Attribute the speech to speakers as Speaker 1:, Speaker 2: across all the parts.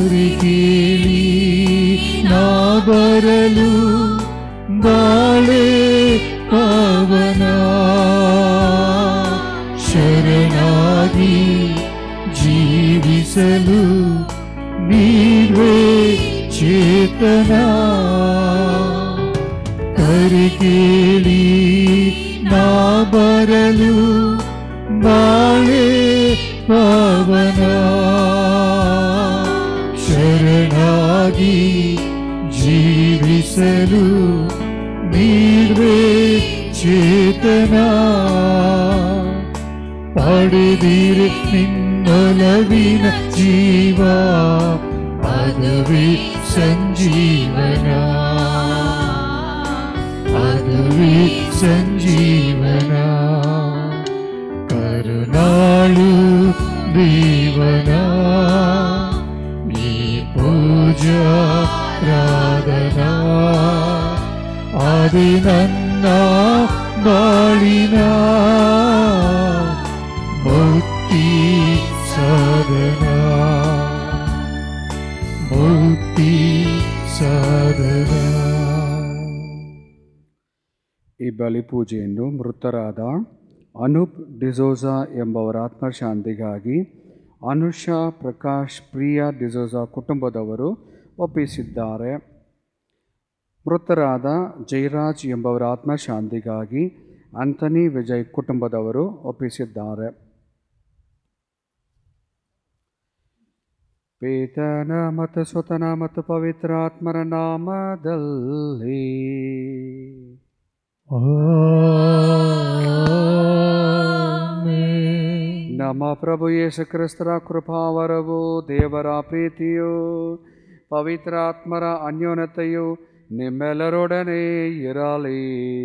Speaker 1: ಕರಿಗೇಳಿ ನಾ ಬರಲು ಬಾಳೆ ಪಾವನ ಶರಣಾಗಿ ಜೀವಿಸಲು ನೀವೇ ಚೇತನ ಕರಿಗೇಳಿ ನಾ ಬರಲು ಬಾಳೆ ಪಾವನ ಶರಣಾಗಿ ಜೀವಿಸಲು ನೀವೇ ಚೇತನ ಪಡೆದಿರೆ ನಿನ್ನೊಲವಿನ ಜೀವ ಅದುವೇ ಸಂಜೀವನ ಅದುವೇ ಸಂಜೀವನ ಕರುಣಾಳು ದೇವನ ಈ ಪೂಜಾ ಪ್ರಾರ್ಥನಾ ಆದಿ ನನ್ನ ಬಾಳಿನ ಮುಕ್ತಿ ಸಾಧನ ಮುಕ್ತಿ ಸಾಧನ
Speaker 2: ಈ ಬಲಿಪೂಜೆಯನ್ನು ಮೃತರಾದ ಅನೂಪ್ ಡಿಸೋಜಾ ಎಂಬವರ ಆತ್ಮಶಾಂತಿಗಾಗಿ ಅನುಷಾ ಪ್ರಕಾಶ್ ಪ್ರಿಯಾ ಡಿಸೋಜಾ ಕುಟುಂಬದವರು ಒಪ್ಪಿಸಿದ್ದಾರೆ ಮೃತರಾದ ಜಯರಾಜ್ ಎಂಬವರ ಆತ್ಮಶಾಂತಿಗಾಗಿ ಆಂಥನಿ ವಿಜಯ್ ಕುಟುಂಬದವರು ಒಪ್ಪಿಸಿದ್ದಾರೆ ಪೇತನ ಮತ್ತು ಸುತನ ಮತ್ತು ಪವಿತ್ರಾತ್ಮರ ನಾಮದಲ್ಲಿ ನಮ್ಮ ಪ್ರಭು ಯೇಸು ಕ್ರಿಸ್ತರ ಕೃಪಾವರವು ದೇವರ ಪ್ರೀತಿಯು ಪವಿತ್ರಾತ್ಮರ ಅನ್ಯೋನ್ಯತೆಯು ನಿಮ್ಮೆಲ್ಲರೊಡನೆ ಇರಲಿ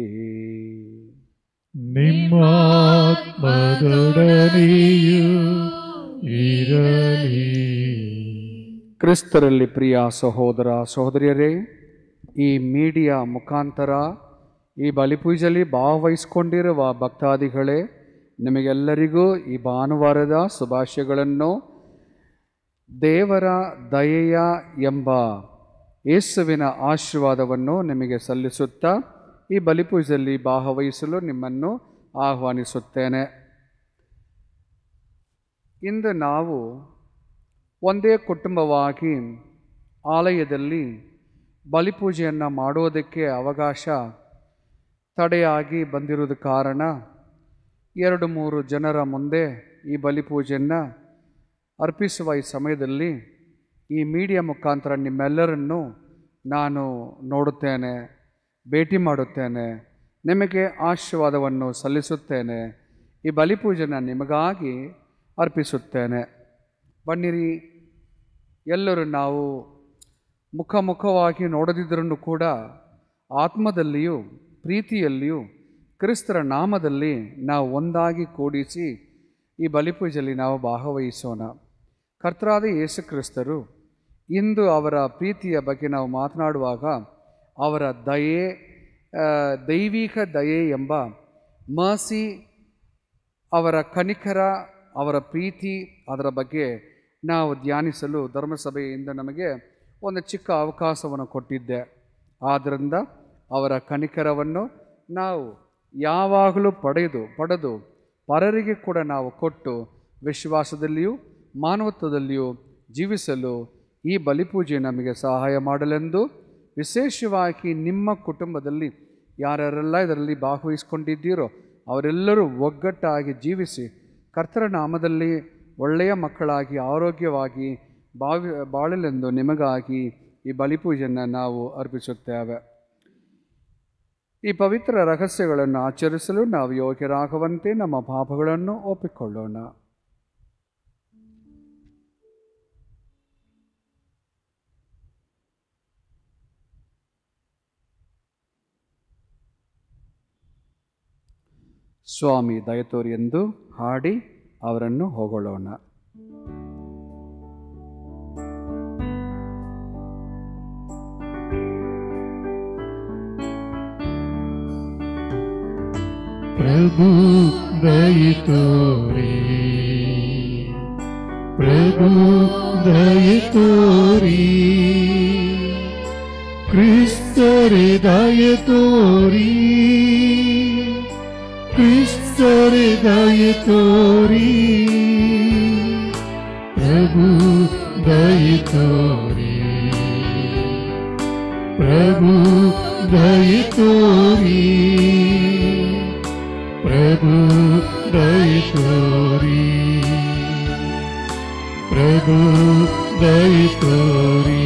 Speaker 1: ನಿಮ್ಮಾತ್ಮದೊಡನೆಯೂ ಇರಲಿ
Speaker 2: ಕ್ರಿಸ್ತರಲ್ಲಿ ಪ್ರಿಯ ಸಹೋದರ ಸಹೋದರಿಯರೇ ಈ ಮೀಡಿಯಾ ಮುಖಾಂತರ ಈ ಬಲಿಪೂಜೆಯಲ್ಲಿ ಭಾಗವಹಿಸಿಕೊಂಡಿರುವ ಭಕ್ತಾದಿಗಳೇ ನಿಮಗೆಲ್ಲರಿಗೂ ಈ ಭಾನುವಾರದ ಶುಭಾಶಯಗಳನ್ನು ದೇವರ ದಯೆಯ ಎಂಬ ಯೇಸುವಿನ ಆಶೀರ್ವಾದವನ್ನು ನಿಮಗೆ ಸಲ್ಲಿಸುತ್ತಾ ಈ ಬಲಿಪೂಜೆಯಲ್ಲಿ ಭಾಗವಹಿಸಲು ನಿಮ್ಮನ್ನು ಆಹ್ವಾನಿಸುತ್ತೇನೆ ಇಂದು ನಾವು ಒಂದೇ ಕುಟುಂಬವಾಗಿ ಆಲಯದಲ್ಲಿ ಬಲಿಪೂಜೆಯನ್ನು ಮಾಡುವುದಕ್ಕೆ ಅವಕಾಶ ತಡೆಯಾಗಿ ಬಂದಿರುವುದು ಕಾರಣ ಎರಡು ಮೂರು ಜನರ ಮುಂದೆ ಈ ಬಲಿಪೂಜೆಯನ್ನು ಅರ್ಪಿಸುವ ಈ ಸಮಯದಲ್ಲಿ ಈ ಮೀಡಿಯಾ ಮುಖಾಂತರ ನಿಮ್ಮೆಲ್ಲರನ್ನು ನಾನು ನೋಡುತ್ತೇನೆ ಭೇಟಿ ಮಾಡುತ್ತೇನೆ ನಿಮಗೆ ಆಶೀರ್ವಾದವನ್ನು ಸಲ್ಲಿಸುತ್ತೇನೆ ಈ ಬಲಿಪೂಜೆನ ನಿಮಗಾಗಿ ಅರ್ಪಿಸುತ್ತೇನೆ ಬನ್ನಿರಿ ಎಲ್ಲರೂ ನಾವು ಮುಖಮುಖವಾಗಿ ನೋಡದಿದ್ದರೂ ಕೂಡ ಆತ್ಮದಲ್ಲಿಯೂ ಪ್ರೀತಿಯಲ್ಲಿಯೂ ಕ್ರಿಸ್ತರ ನಾಮದಲ್ಲಿ ನಾವು ಒಂದಾಗಿ ಕೂಡಿಸಿ ಈ ಬಲಿಪೂಜೆಯಲ್ಲಿ ನಾವು ಭಾಗವಹಿಸೋಣ ಕರ್ತರಾದ ಯೇಸು ಕ್ರಿಸ್ತರು ಇಂದು ಅವರ ಪ್ರೀತಿಯ ಬಗ್ಗೆ ನಾವು ಮಾತನಾಡುವಾಗ ಅವರ ದಯೆ ಆ, ದೈವಿಕ ದಯೆ ಎಂಬ ಮಸಿ ಅವರ ಕನಿಕರ ಅವರ ಪ್ರೀತಿ ಅದರ ಬಗ್ಗೆ ನಾವು ಧ್ಯಾನಿಸಲು ಧರ್ಮಸಭೆಯಿಂದ ನಮಗೆ ಒಂದು ಚಿಕ್ಕ ಅವಕಾಶವನ್ನು ಕೊಟ್ಟಿದ್ದೆ ಆದ್ದರಿಂದ ಅವರ ಕನಿಕರವನ್ನು ನಾವು ಯಾವಾಗಲೂ ಪಡೆದು ಪಡೆದು ಪರರಿಗೆ ಕೂಡ ನಾವು ಕೊಟ್ಟು ವಿಶ್ವಾಸದಲ್ಲಿಯೂ ಮಾನವತ್ವದಲ್ಲಿಯೂ ಜೀವಿಸಲು ಈ ಬಲಿಪೂಜೆ ನಮಗೆ ಸಹಾಯ ಮಾಡಲೆಂದು ವಿಶೇಷವಾಗಿ ನಿಮ್ಮ ಕುಟುಂಬದಲ್ಲಿ ಯಾರ್ಯಾರೆಲ್ಲ ಇದರಲ್ಲಿ ಭಾಗವಹಿಸಿಕೊಂಡಿದ್ದೀರೋ ಅವರೆಲ್ಲರೂ ಒಗ್ಗಟ್ಟಾಗಿ ಜೀವಿಸಿ ಕರ್ತರ ನಾಮದಲ್ಲಿ ಒಳ್ಳೆಯ ಮಕ್ಕಳಾಗಿ ಆರೋಗ್ಯವಾಗಿ ಬಾವಿ ಬಾಳಲೆಂದು ನಿಮಗಾಗಿ ಈ ಬಲಿಪೂಜೆಯನ್ನು ನಾವು ಅರ್ಪಿಸುತ್ತೇವೆ ಈ ಪವಿತ್ರ ರಹಸ್ಯಗಳನ್ನು ಆಚರಿಸಲು ನಾವು ಯೋಗ್ಯರಾಗುವಂತೆ ನಮ್ಮ ಪಾಪಗಳನ್ನು ಒಪ್ಪಿಕೊಳ್ಳೋಣ ಸ್ವಾಮಿ ದಯತೋರಿ ಎಂದು ಹಾಡಿ ಅವರನ್ನು ಹೊಗಳೋಣ
Speaker 1: ಪ್ರಭು ದಯಿತೋರಿ ಪ್ರಭು ದಯೆ ತೋರಿ ಕ್ರಿಸ್ತರೆ ದಯೆ ತೋರಿ ಕ್ರಿಸ್ತರೆ ದಯೆ ತೋರಿ ಪ್ರಭು ದಯೆ ತೋರಿ ಪ್ರಭು ದಯೆ ತೋರಿ ಪ್ರಭು ದಯೆ ತೋರಿ ಪ್ರಭು ದಯೆ ತೋರಿ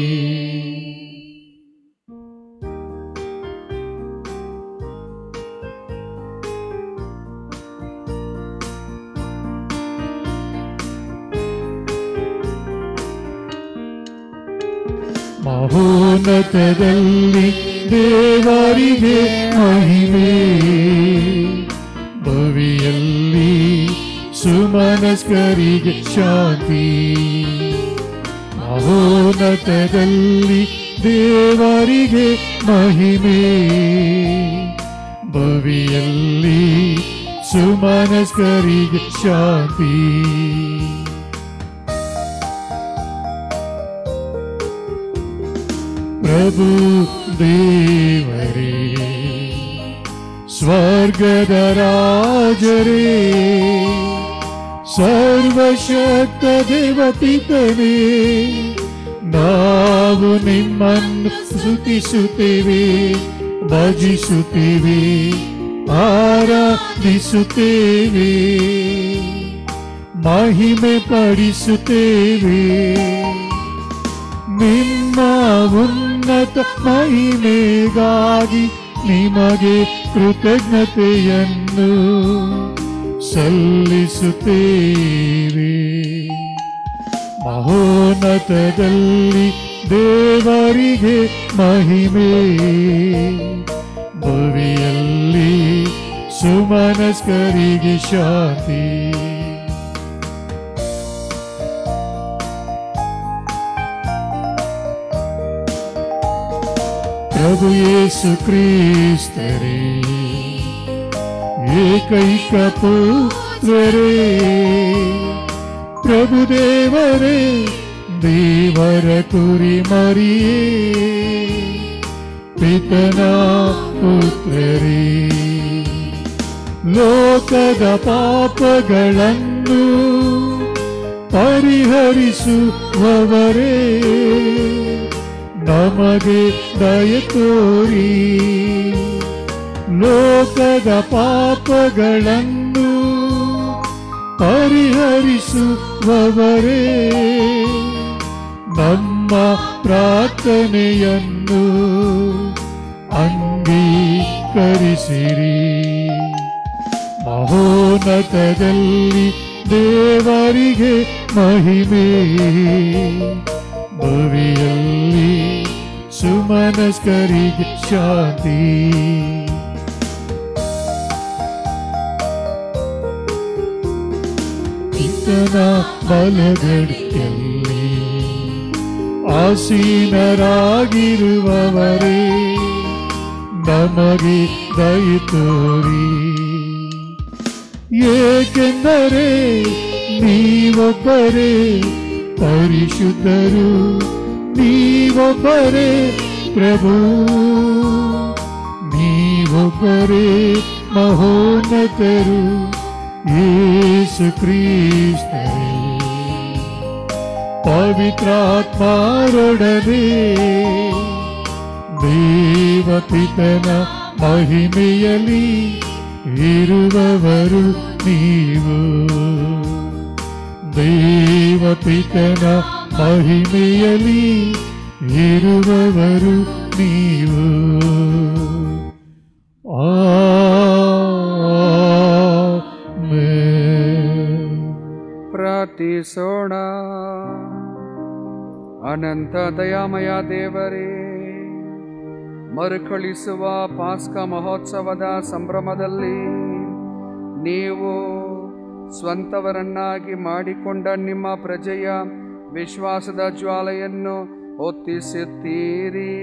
Speaker 1: ಮಹೋನ್ನತದಲ್ಲಿ ದೇವರಿಗೆ ಮಹಿಮೆ ಭವಿಯಲ್ಲಿ ಸುಮನಸ್ಕರಿಗೆ ಶಾಂತಿ ಮಹೋನ್ನತದಲ್ಲಿ ದೇವರಿಗೆ ಮಹಿಮೆ ಭವಿಯಲ್ಲಿ ಸುಮನಸ್ಕರಿಗೆ ಶಾಂತಿ ಪ್ರಭು ದೇವರೇ ಸ್ವರ್ಗದ ರಾಜರೇ ಸರ್ವಶಕ್ತ ದೇವಪಿತನೇ ನಾವು ನಿಮ್ಮನ್ನು ಸ್ತುತಿಸುತ್ತೇವೆ ಭಜಿಸುತ್ತೇವೆ ಆರಾಧಿಸುತ್ತೇವೆ ಮಹಿಮೆ ಪಡಿಸುತ್ತೇವೆ ನಿಮ್ಮ ಉನ್ನತ ಮಹಿಮೆಗಾಗಿ ನಿಮಗೆ ಕೃತಜ್ಞತೆಯನ್ನು ಸಲ್ಲಿಸುತ್ತೇವೆ ಮಹೋನ್ನತದಲ್ಲಿ ದೇವರಿಗೆ ಮಹಿಮೆ ಭುವಿಯಲ್ಲಿ ಸುಮನಸ್ಕರಿಗೆ ಶಾಂತಿ ಪ್ರಭು ಯೇಸು ಕ್ರಿಸ್ತರೇ ಏಕೈಕ ಪುತ್ರರೇ ಪ್ರಭು ದೇವರೇ ದೇವರ ಕುರಿ ಮರಿಯೇ ಪಿತನ ಪುತ್ರರೇ ಲೋಕದ ಪಾಪಗಳನ್ನು ಪರಿಹರಿಸುವವರೇ ನಮಗೆ ದಯ ತೋರಿ ಲೋಕದ ಪಾಪಗಳನ್ನು ಪರಿಹರಿಸುವವರೇ ನಮ್ಮ ಪ್ರಾರ್ಥನೆಯನ್ನು ಅಂಗೀಕರಿಸಿರಿ ಮಹೋನ್ನತದಲ್ಲಿ ದೇವರಿಗೆ ಮಹಿಮೆ ಭುವಿಯಲ್ಲಿ ಸುಮನಸ್ಕರಿಗೆ ಶಾಂತಿ ಪಿತನ ಬಲಗಡಿಯಲ್ಲಿ ಆಸೀನರಾಗಿರುವವರೇ ನಮಗೆ ದಯ ತೋರಿ ಏಕೆಂದರೆ ನೀವೊಬ್ಬರೇ ಪರಿಶುದ್ಧರು ನೀವೊಬ್ಬರೇ ಪ್ರಭು ನೀವೊಬ್ಬರೇ ಮಹೋನ್ನತರು ಯೇಸು ಕ್ರಿಸ್ತರೇ ಪವಿತ್ರಾತ್ಮಾರೊಡನೆ ದೇವಪಿತನ ಮಹಿಮೆಯಲ್ಲಿ ಇರುವವರು ನೀವು ದೇವಪಿತನ ಮಹಿಮೆಯಲ್ಲಿ ಇರುವವರು ನೀವು ಆಮೆನ್.
Speaker 2: ಪ್ರಾರ್ಥಿಸೋಣ ಅನಂತ ದಯಾಮಯ ದೇವರೇ ಮರುಕಳಿಸುವ ಪಾಸ್ಕ ಮಹೋತ್ಸವದ ಸಂಭ್ರಮದಲ್ಲಿ ನೀವು ಸ್ವಂತವರನ್ನಾಗಿ ಮಾಡಿಕೊಂಡ ನಿಮ್ಮ ಪ್ರಜೆಯ ವಿಶ್ವಾಸದ ಜ್ವಾಲೆಯನ್ನು ಹೊತ್ತಿಸುತ್ತೀರಿ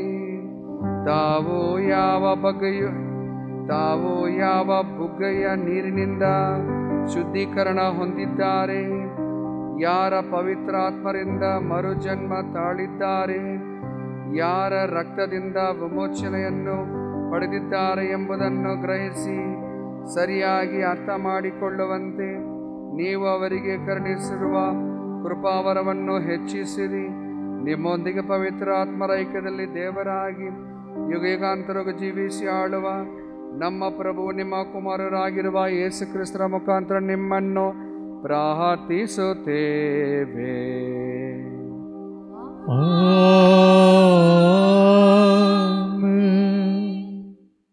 Speaker 2: ತಾವು ಯಾವ ಬಗೆಯು ತಾವು ಯಾವ ಬುಗ್ಗೆಯ ನೀರಿನಿಂದ ಶುದ್ಧೀಕರಣ ಹೊಂದಿದ್ದಾರೆ ಯಾರ ಪವಿತ್ರಾತ್ಮರಿಂದ ಮರುಜನ್ಮ ತಾಳಿದ್ದಾರೆ ಯಾರ ರಕ್ತದಿಂದ ವಿಮೋಚನೆಯನ್ನು ಪಡೆದಿದ್ದಾರೆ ಎಂಬುದನ್ನು ಗ್ರಹಿಸಿ ಸರಿಯಾಗಿ ಅರ್ಥ ಮಾಡಿಕೊಳ್ಳುವಂತೆ ನೀವು ಅವರಿಗೆ ಕರುಣಿಸಿರುವ ಕೃಪಾವರವನ್ನು ಹೆಚ್ಚಿಸಿರಿ ನಿಮ್ಮೊಂದಿಗೆ ಪವಿತ್ರ ಆತ್ಮರ ಐಕ್ಯದಲ್ಲಿ ದೇವರಾಗಿ ಯುಗ ಯುಗಾಂತರಗೂ ಜೀವಿಸಿ ಆಳುವ ನಮ್ಮ ಪ್ರಭು ನಿಮ್ಮ ಕುಮಾರರಾಗಿರುವ ಯೇಸು ಕ್ರಿಸ್ತರ ಮುಖಾಂತರ ನಿಮ್ಮನ್ನು ಪ್ರಾರ್ಥಿಸುತ್ತೇವೆ
Speaker 1: ಆಮೆನ್.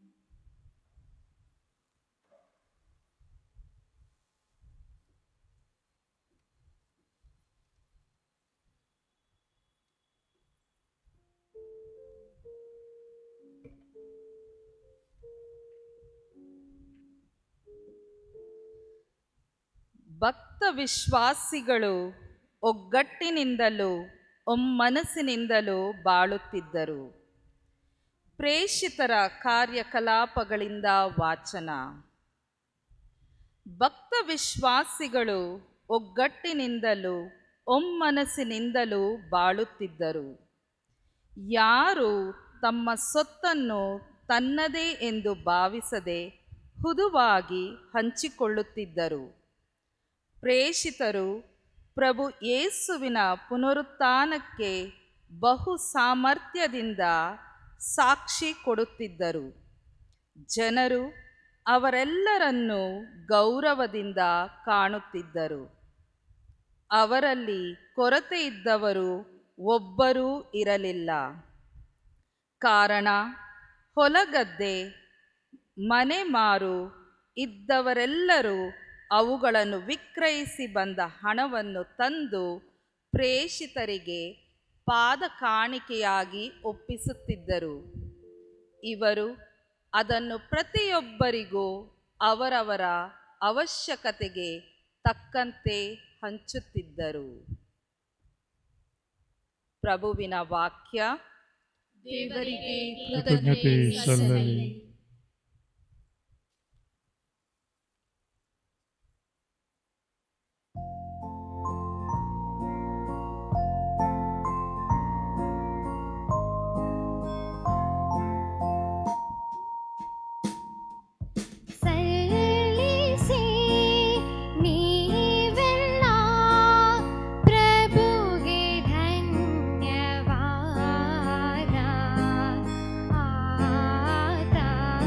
Speaker 3: ಭಕ್ತ ವಿಶ್ವಾಸಿಗಳು ಒಗ್ಗಟ್ಟಿನಿಂದಲೂ ಒಮ್ಮನಸ್ಸಿನಿಂದಲೂ ಬಾಳುತ್ತಿದ್ದರು ಪ್ರೇಷಿತರ ಕಾರ್ಯಕಲಾಪಗಳಿಂದ ವಾಚನ ಭಕ್ತ ವಿಶ್ವಾಸಿಗಳು ಒಗ್ಗಟ್ಟಿನಿಂದಲೂ ಒಮ್ಮನಸ್ಸಿನಿಂದಲೂ ಬಾಳುತ್ತಿದ್ದರು ಯಾರು ತಮ್ಮ ಸೊತ್ತನ್ನು ತನ್ನದೇ ಎಂದು ಭಾವಿಸದೆ ಹುದುವಾಗಿ ಹಂಚಿಕೊಳ್ಳುತ್ತಿದ್ದರು ಪ್ರೇಷಿತರು ಪ್ರಭು ಯೇಸುವಿನ ಪುನರುತ್ಥಾನಕ್ಕೆ ಬಹು ಸಾಮರ್ಥ್ಯದಿಂದ ಸಾಕ್ಷಿ ಕೊಡುತ್ತಿದ್ದರು ಜನರು ಅವರೆಲ್ಲರನ್ನೂ ಗೌರವದಿಂದ ಕಾಣುತ್ತಿದ್ದರು ಅವರಲ್ಲಿ ಕೊರತೆ ಇದ್ದವರು ಒಬ್ಬರೂ ಇರಲಿಲ್ಲ ಕಾರಣ ಹೊಲಗದ್ದೆ ಮನೆ ಮಾರು ಇದ್ದವರೆಲ್ಲರೂ ಅವುಗಳನ್ನು ವಿಕ್ರಯಿಸಿ ಬಂದ ಹಣವನ್ನು ತಂದು ಪ್ರೇಷಿತರಿಗೆ ಪಾದ ಕಾಣಿಕೆಯಾಗಿ ಒಪ್ಪಿಸುತ್ತಿದ್ದರು ಇವರು ಅದನ್ನು ಪ್ರತಿಯೊಬ್ಬರಿಗೂ ಅವರವರ ಅವಶ್ಯಕತೆಗೆ ತಕ್ಕಂತೆ ಹಂಚುತ್ತಿದ್ದರು ಪ್ರಭುವಿನ ವಾಕ್ಯ
Speaker 4: ದೇವರಿಗೆ
Speaker 1: ಕೃತಜ್ಞತೆ ಸಲ್ಲಲಿ
Speaker 4: ಸಲ್ಲಿಸಿ ನೀವೆಲ್ಲ ಪ್ರಭುಗೆ ಧನ್ಯವಾದ ಆತ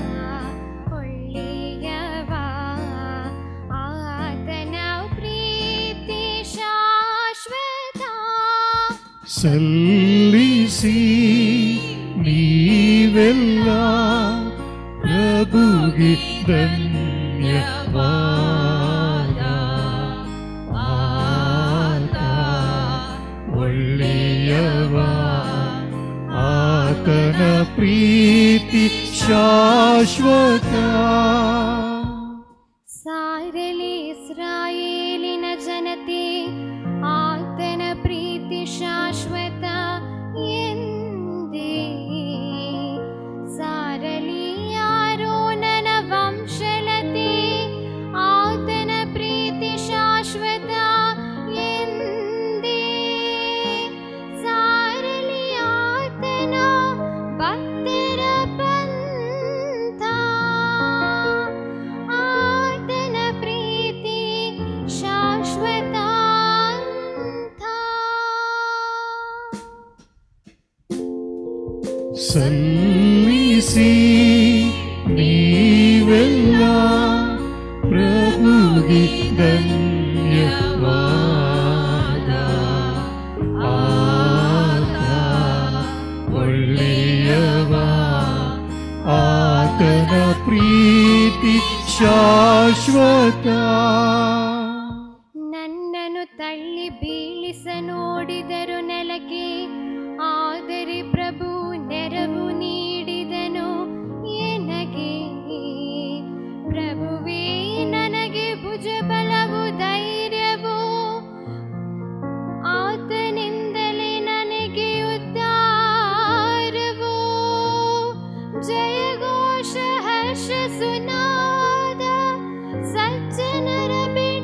Speaker 4: ಒಳ್ಳೆಯವ ಆತನ ಪ್ರೀತಿ ಶಾಶ್ವತ
Speaker 1: ಸಲ್ಲಿಸಿ ನೀವೆಲ್ಲ ಪ್ರಭುಗೆ ಧನ್ಯವಾದ ಆತ ಒಳ್ಳೆಯವ ಆತನ ಪ್ರೀತಿ ಶಾಶ್ವತ
Speaker 4: ಸಾರಲಿ ಇಸ್ರಾಯೇಲಿನ ಜನತೆ ಆತನ ಪ್ರೀತಿ ಶಾಶ್ವತ ಎಂದೇ ಸಾರಲಿ ಯಾರೋ ನನ್ನ ವಂಶಲತೆ ಆತನ ಪ್ರೀತಿ ಶಾಶ್ವತ ಎಂದೇ ಸಾರಲಿ ಆತನ ಭಕ್ತರ ಪಂಥ ಆತನ ಪ್ರೀತಿ ಶಾಶ್ವತ ಅಂಥ.
Speaker 1: ಸಲ್ಲಿಸಿ ನೀವೆಲ್ಲ ಪ್ರಭುಗೆ ಧನ್ಯವಾದ ಆತ ಒಳ್ಳೆಯವ ಆತನ ಪ್ರೀತಿ ಶಾಶ್ವತ
Speaker 4: ನನ್ನನ್ನು ತಳ್ಳಿ ಬೀಳಿಸ ನೋಡಿದರು ನೆಲಕ್ಕೆ ಆದರೆ ಪ್ರಭು ನೆರವು ನೀಡಿದನು ಎನಗೆ ಪ್ರಭುವೇ ನನಗೆ ಭುಜಬಲವು ಧೈರ್ಯವು ಆತನಿಂದಲೇ ನನಗೆ ಉದ್ಧಾರವು ಜಯಘೋಷ ಹರ್ಷ ಸುನಾದ ಸಜ್ಜನರ ಬಿಡ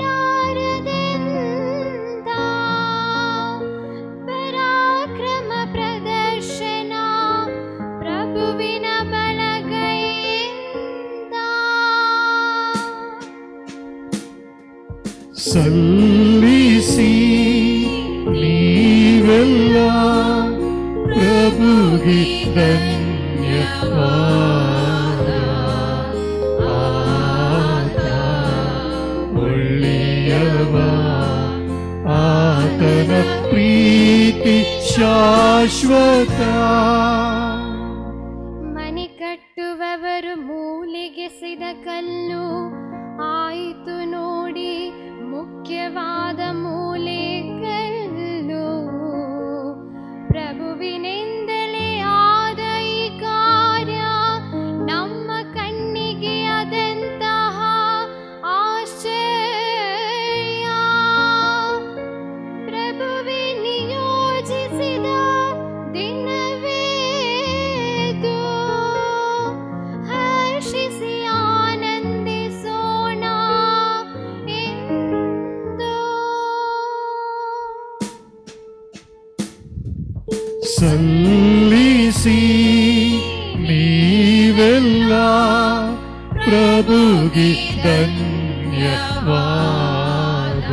Speaker 1: ಸಲ್ಲಿಸಿ ನೀವೆಲ್ಲ ಪ್ರಭುಗೆ ಧನ್ಯವಾದ ಆತ ಒಳ್ಳೆಯವ ಆತನ ಪ್ರೀತಿ ಶಾಶ್ವತ
Speaker 4: ಮನೆ ಕಟ್ಟುವವರು ಮೂಲೆಗೆಸೆದ ಕಲ್ಲು ಆಯಿತು ನೋಡಿ ಮುಖ್ಯವಾದ ಮೂಲೆ ಕಲ್ಲು ಪ್ರಭುವಿನಿಂದಲೇ ಆದ ಈ ಕಾರ್ಯ ನಮ್ಮ ಕಣ್ಣಿಗೆ ಅದಂತಹ ಆಶ್ಚರ್ಯ ಪ್ರಭುವೆ ನಿಯೋಜಿಸಿದ ದಿನವೇದು ಹರ್ಷಿಸಿ ಆನಂದಿಸೋಣ ಎಂದು
Speaker 1: ಸಲ್ಲಿಸಿ ನೀವೆಲ್ಲ ಪ್ರಭುಗೆ ಧನ್ಯವಾದ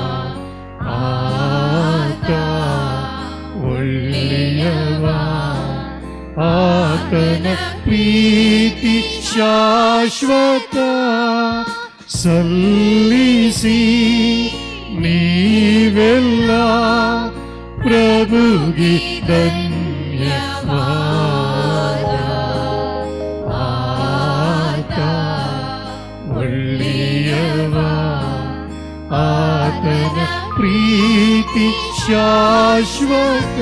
Speaker 1: ಆತ ಒಳ್ಳೆಯವ ಆತನ ಪ್ರೀತಿ ಶಾಶ್ವತ ಸಲ್ಲಿಸಿ ನೀವೆಲ್ಲ ಪ್ರಭುಗೆ ಧನ್ಯವಾದ ಆತ ಒಳ್ಳೆಯವ ಆತನ ಪ್ರೀತಿ ಶಾಶ್ವತ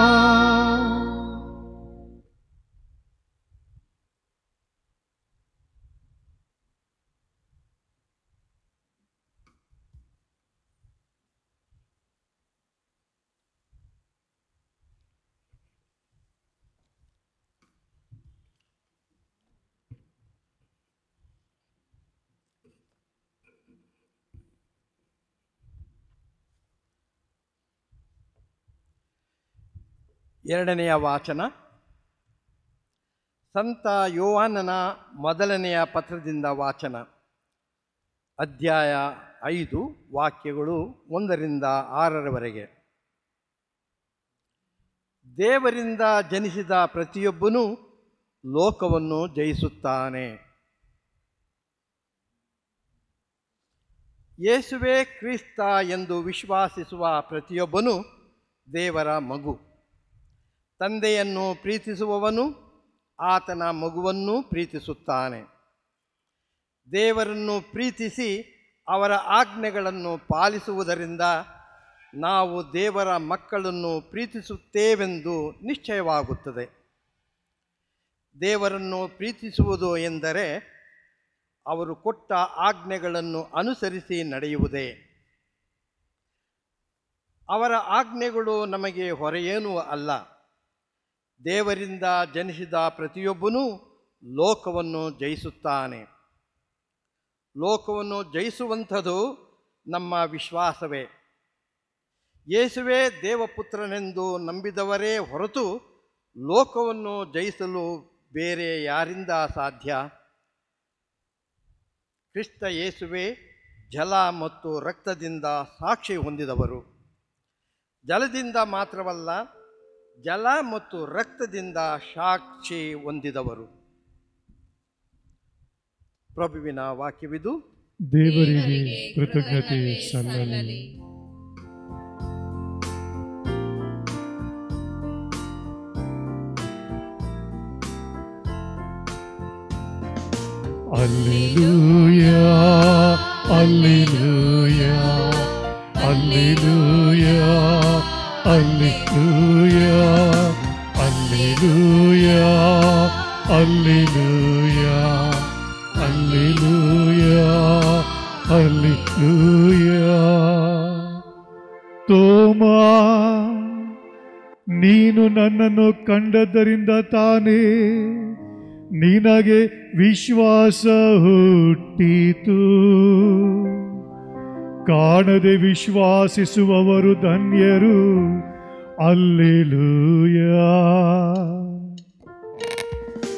Speaker 5: ಎರಡನೆಯ ವಾಚನ ಸಂತ ಯೋವಾನನ ಮೊದಲನೆಯ ಪತ್ರದಿಂದ ವಾಚನ ಅಧ್ಯಾಯ ಐದು ವಾಕ್ಯಗಳು ಒಂದರಿಂದ ಆರರವರೆಗೆ ದೇವರಿಂದ ಜನಿಸಿದ ಪ್ರತಿಯೊಬ್ಬನೂ ಲೋಕವನ್ನು ಜಯಿಸುತ್ತಾನೆ ಯೇಸುವೇ ಕ್ರಿಸ್ತ ಎಂದು ವಿಶ್ವಾಸಿಸುವ ಪ್ರತಿಯೊಬ್ಬನೂ ದೇವರ ಮಗು ತಂದೆಯನ್ನು ಪ್ರೀತಿಸುವವನು ಆತನ ಮಗುವನ್ನೂ ಪ್ರೀತಿಸುತ್ತಾನೆ ದೇವರನ್ನು ಪ್ರೀತಿಸಿ ಅವರ ಆಜ್ಞೆಗಳನ್ನು ಪಾಲಿಸುವುದರಿಂದ ನಾವು ದೇವರ ಮಕ್ಕಳನ್ನು ಪ್ರೀತಿಸುತ್ತೇವೆಂದು ನಿಶ್ಚಯವಾಗುತ್ತದೆ ದೇವರನ್ನು ಪ್ರೀತಿಸುವುದು ಎಂದರೆ ಅವರು ಕೊಟ್ಟ ಆಜ್ಞೆಗಳನ್ನು ಅನುಸರಿಸಿ ನಡೆಯುವುದೇ ಅವರ ಆಜ್ಞೆಗಳು ನಮಗೆ ಹೊರೆಯೇನೂ ಅಲ್ಲ ದೇವರಿಂದ ಜನಿಸಿದ ಪ್ರತಿಯೊಬ್ಬನೂ ಲೋಕವನ್ನು ಜಯಿಸುತ್ತಾನೆ ಲೋಕವನ್ನು ಜಯಿಸುವಂಥದ್ದು ನಮ್ಮ ವಿಶ್ವಾಸವೇ ಯೇಸುವೇ ದೇವಪುತ್ರನೆಂದು ನಂಬಿದವರೇ ಹೊರತು ಲೋಕವನ್ನು ಜಯಿಸಲು ಬೇರೆ ಯಾರಿಂದ ಸಾಧ್ಯ ಕ್ರಿಸ್ತ ಯೇಸುವೆ ಜಲ ಮತ್ತು ರಕ್ತದಿಂದ ಸಾಕ್ಷಿ ಹೊಂದಿದವರು ಜಲದಿಂದ ಮಾತ್ರವಲ್ಲ ಜಲ ಮತ್ತು ರಕ್ತದಿಂದ ಸಾಕ್ಷಿ ಹೊಂದಿದವರು ಪ್ರಭುವಿನ ವಾಕ್ಯವಿದು
Speaker 1: ದೇವರಿಗೆ ಕೃತಜ್ಞತೆ ಸಲ್ಲಲಿ Alleluia, Alleluia, Alleluia, Alleluia, Alleluia, Alleluia, Alleluia, Alleluia. ತೋಮಾ ನೀನು ನನ್ನನ್ನು ಕಂಡದ್ದರಿಂದ ತಾನೇ ನಿನಗೆ ವಿಶ್ವಾಸ ಹುಟ್ಟಿತು ಕಾಣದೆ ವಿಶ್ವಾಸಿಸುವವರು ಧನ್ಯರು alleluia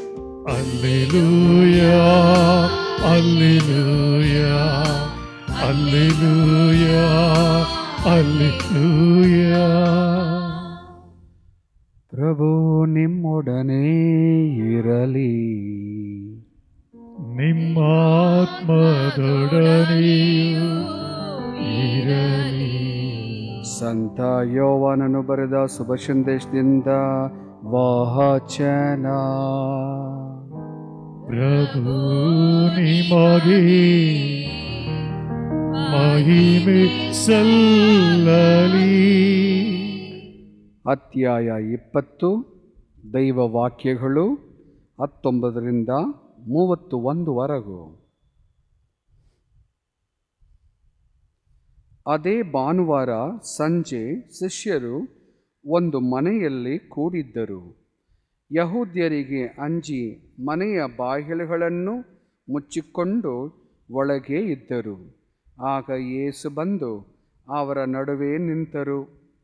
Speaker 1: alleluia alleluia alleluia alleluia
Speaker 2: ಪ್ರಭು ನಿಮ್ಮೊಡನೆ ಇರಲಿ
Speaker 1: ನಿಮ್ಮ ಆತ್ಮದೊಡನೆಯೂ ಇರಲಿ
Speaker 2: ಸಂತ ಯೋವಾನನು ಬರೆದ ಶುಭ ಸಂದೇಶದಿಂದ ವಾಚನ
Speaker 1: ಪ್ರಭು ನಿಮಗೆ ಮಹಿಮೆ ಸಲ್ಲಲಿ
Speaker 2: ಅಧ್ಯಾಯ ಇಪ್ಪತ್ತು ದೈವ ವಾಕ್ಯಗಳು ಹತ್ತೊಂಬತ್ತರಿಂದ ಮೂವತ್ತು ಒಂದುವರೆಗೂ ಅದೇ ಭಾನುವಾರ ಸಂಜೆ ಶಿಷ್ಯರು ಒಂದು ಮನೆಯಲ್ಲಿ ಕೂಡಿದ್ದರು ಯಹೂದ್ಯರಿಗೆ ಅಂಜಿ ಮನೆಯ ಬಾಗಿಲುಗಳನ್ನು ಮುಚ್ಚಿಕೊಂಡು ಒಳಗೆ ಇದ್ದರು ಆಗ ಯೇಸು ಬಂದು ಅವರ ನಡುವೆ ನಿಂತರು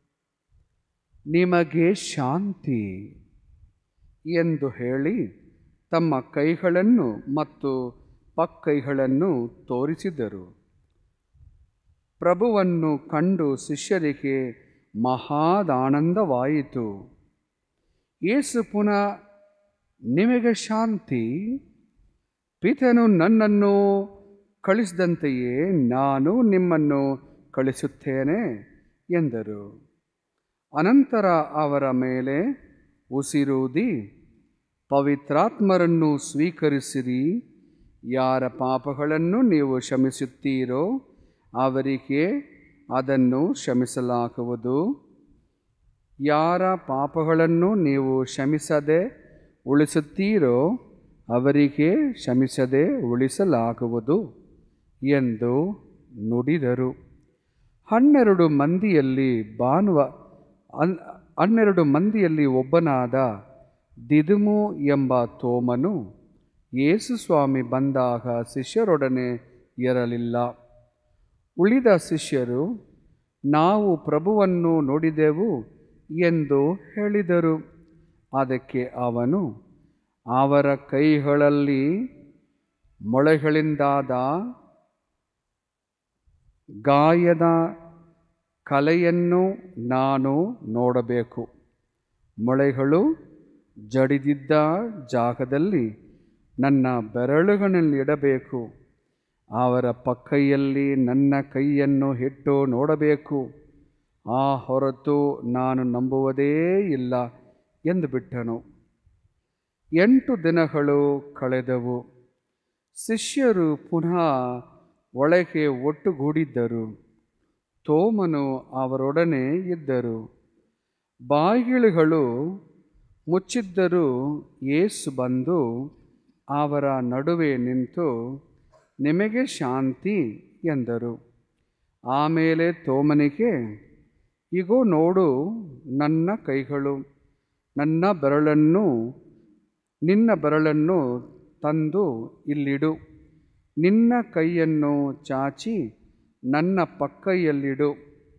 Speaker 2: ನಿಮಗೆ ಶಾಂತಿ ಎಂದು ಹೇಳಿ ತಮ್ಮ ಕೈಗಳನ್ನು ಮತ್ತು ಪಕ್ಕೈಗಳನ್ನು ತೋರಿಸಿದರು ಪ್ರಭುವನ್ನು ಕಂಡು ಶಿಷ್ಯರಿಗೆ ಮಹಾದಾನಂದವಾಯಿತು ಯೇಸು ಪುನಃ ನಿಮಗೆ ಶಾಂತಿ ಪಿತನು ನನ್ನನ್ನು ಕಳಿಸಿದಂತೆಯೇ ನಾನು ನಿಮ್ಮನ್ನು ಕಳಿಸುತ್ತೇನೆ ಎಂದರು ಅನಂತರ ಅವರ ಮೇಲೆ ಉಸಿರೂದಿ ಪವಿತ್ರಾತ್ಮರನ್ನು ಸ್ವೀಕರಿಸಿರಿ ಯಾರ ಪಾಪಗಳನ್ನು ನೀವು ಕ್ಷಮಿಸುತ್ತೀರೋ ಅವರಿಗೆ ಅದನ್ನು ಕ್ಷಮಿಸಲಾಗುವುದು ಯಾರ ಪಾಪಗಳನ್ನು ನೀವು ಕ್ಷಮಿಸದೆ ಉಳಿಸುತ್ತೀರೋ ಅವರಿಗೆ ಕ್ಷಮಿಸದೆ ಉಳಿಸಲಾಗುವುದು ಎಂದು ನುಡಿದರು ಹನ್ನೆರಡು ಮಂದಿಯಲ್ಲಿ ಭಾನುವ ಹನ್ ಹನ್ನೆರಡು ಮಂದಿಯಲ್ಲಿ ಒಬ್ಬನಾದ ದಿದುಮು ಎಂಬ ತೋಮನು ಯೇಸು ಸ್ವಾಮಿ ಬಂದಾಗ ಶಿಷ್ಯರೊಡನೆ ಇರಲಿಲ್ಲ ಉಳಿದ ಶಿಷ್ಯರು ನಾವು ಪ್ರಭುವನ್ನು ನೋಡಿದೆವು ಎಂದು ಹೇಳಿದರು ಅದಕ್ಕೆ ಅವನು ಅವರ ಕೈಗಳಲ್ಲಿ ಮೊಳೆಗಳಿಂದಾದ ಗಾಯದ ಕಲೆಯನ್ನು ನಾನು ನೋಡಬೇಕು ಮೊಳೆಗಳು ಜಡಿದಿದ್ದ ಜಾಗದಲ್ಲಿ ನನ್ನ ಬೆರಳುಗಳನ್ನಿಡಬೇಕು ಅವರ ಪಕ್ಕೈಯಲ್ಲಿ ನನ್ನ ಕೈಯನ್ನು ಇಟ್ಟು ನೋಡಬೇಕು ಆ ಹೊರತು ನಾನು ನಂಬುವುದೇ ಇಲ್ಲ ಎಂದು ಬಿಟ್ಟನು ಎಂಟು ದಿನಗಳು ಕಳೆದವು ಶಿಷ್ಯರು ಪುನಃ ಒಳಗೆ ಒಟ್ಟುಗೂಡಿದ್ದರು ತೋಮನು ಅವರೊಡನೆ ಇದ್ದರು ಬಾಗಿಲುಗಳು ಮುಚ್ಚಿದ್ದರೂ ಯೇಸು ಬಂದು ಅವರ ನಡುವೆ ನಿಂತು ನಿಮಗೆ ಶಾಂತಿ ಎಂದರು ಆಮೇಲೆ ತೋಮನಿಗೆ ಇಗೋ ನೋಡು ನನ್ನ ಕೈಗಳು ನನ್ನ ಬೆರಳನ್ನು ನಿನ್ನ ಬೆರಳನ್ನು ತಂದು ಇಲ್ಲಿಡು ನಿನ್ನ ಕೈಯನ್ನು ಚಾಚಿ ನನ್ನ ಪಕ್ಕೈಯಲ್ಲಿಡು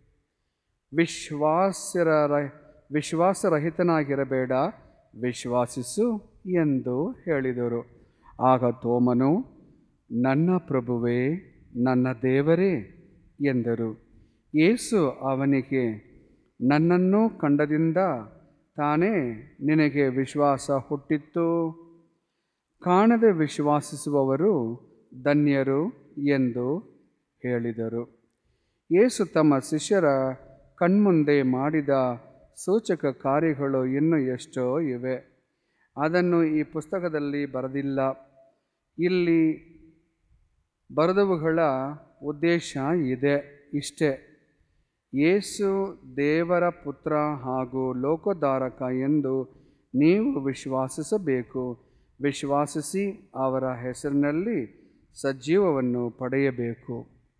Speaker 2: ವಿಶ್ವಾಸರ ವಿಶ್ವಾಸರಹಿತನಾಗಿರಬೇಡ ವಿಶ್ವಾಸಿಸು ಎಂದು ಹೇಳಿದರು ಆಗ ತೋಮನು ನನ್ನ ಪ್ರಭುವೇ ನನ್ನ ದೇವರೇ ಎಂದರು ಯೇಸು ಅವನಿಗೆ ನನ್ನನ್ನು ಕಂಡದಿಂದ ತಾನೇ ನಿನಗೆ ವಿಶ್ವಾಸ ಹುಟ್ಟಿತ್ತು ಕಾಣದೆ ವಿಶ್ವಾಸಿಸುವವರು ಧನ್ಯರು ಎಂದು ಹೇಳಿದರು ಯೇಸು ತಮ್ಮ ಶಿಷ್ಯರ ಕಣ್ಮುಂದೆ ಮಾಡಿದ ಸೂಚಕ ಕಾರ್ಯಗಳು ಇನ್ನೂ ಎಷ್ಟೋ ಇವೆ ಅದನ್ನು ಈ ಪುಸ್ತಕದಲ್ಲಿ ಬರೆದಿಲ್ಲ ಇಲ್ಲಿ ಬರೆದವುಗಳ ಉದ್ದೇಶ ಇದೆ ಇಷ್ಟೇ ಯೇಸು ದೇವರ ಪುತ್ರ ಹಾಗೂ ಲೋಕೋದ್ಧಾರಕ ಎಂದು ನೀವು ವಿಶ್ವಾಸಿಸಬೇಕು ವಿಶ್ವಾಸಿಸಿ ಅವರ ಹೆಸರಿನಲ್ಲಿ ಸಜೀವವನ್ನು ಪಡೆಯಬೇಕು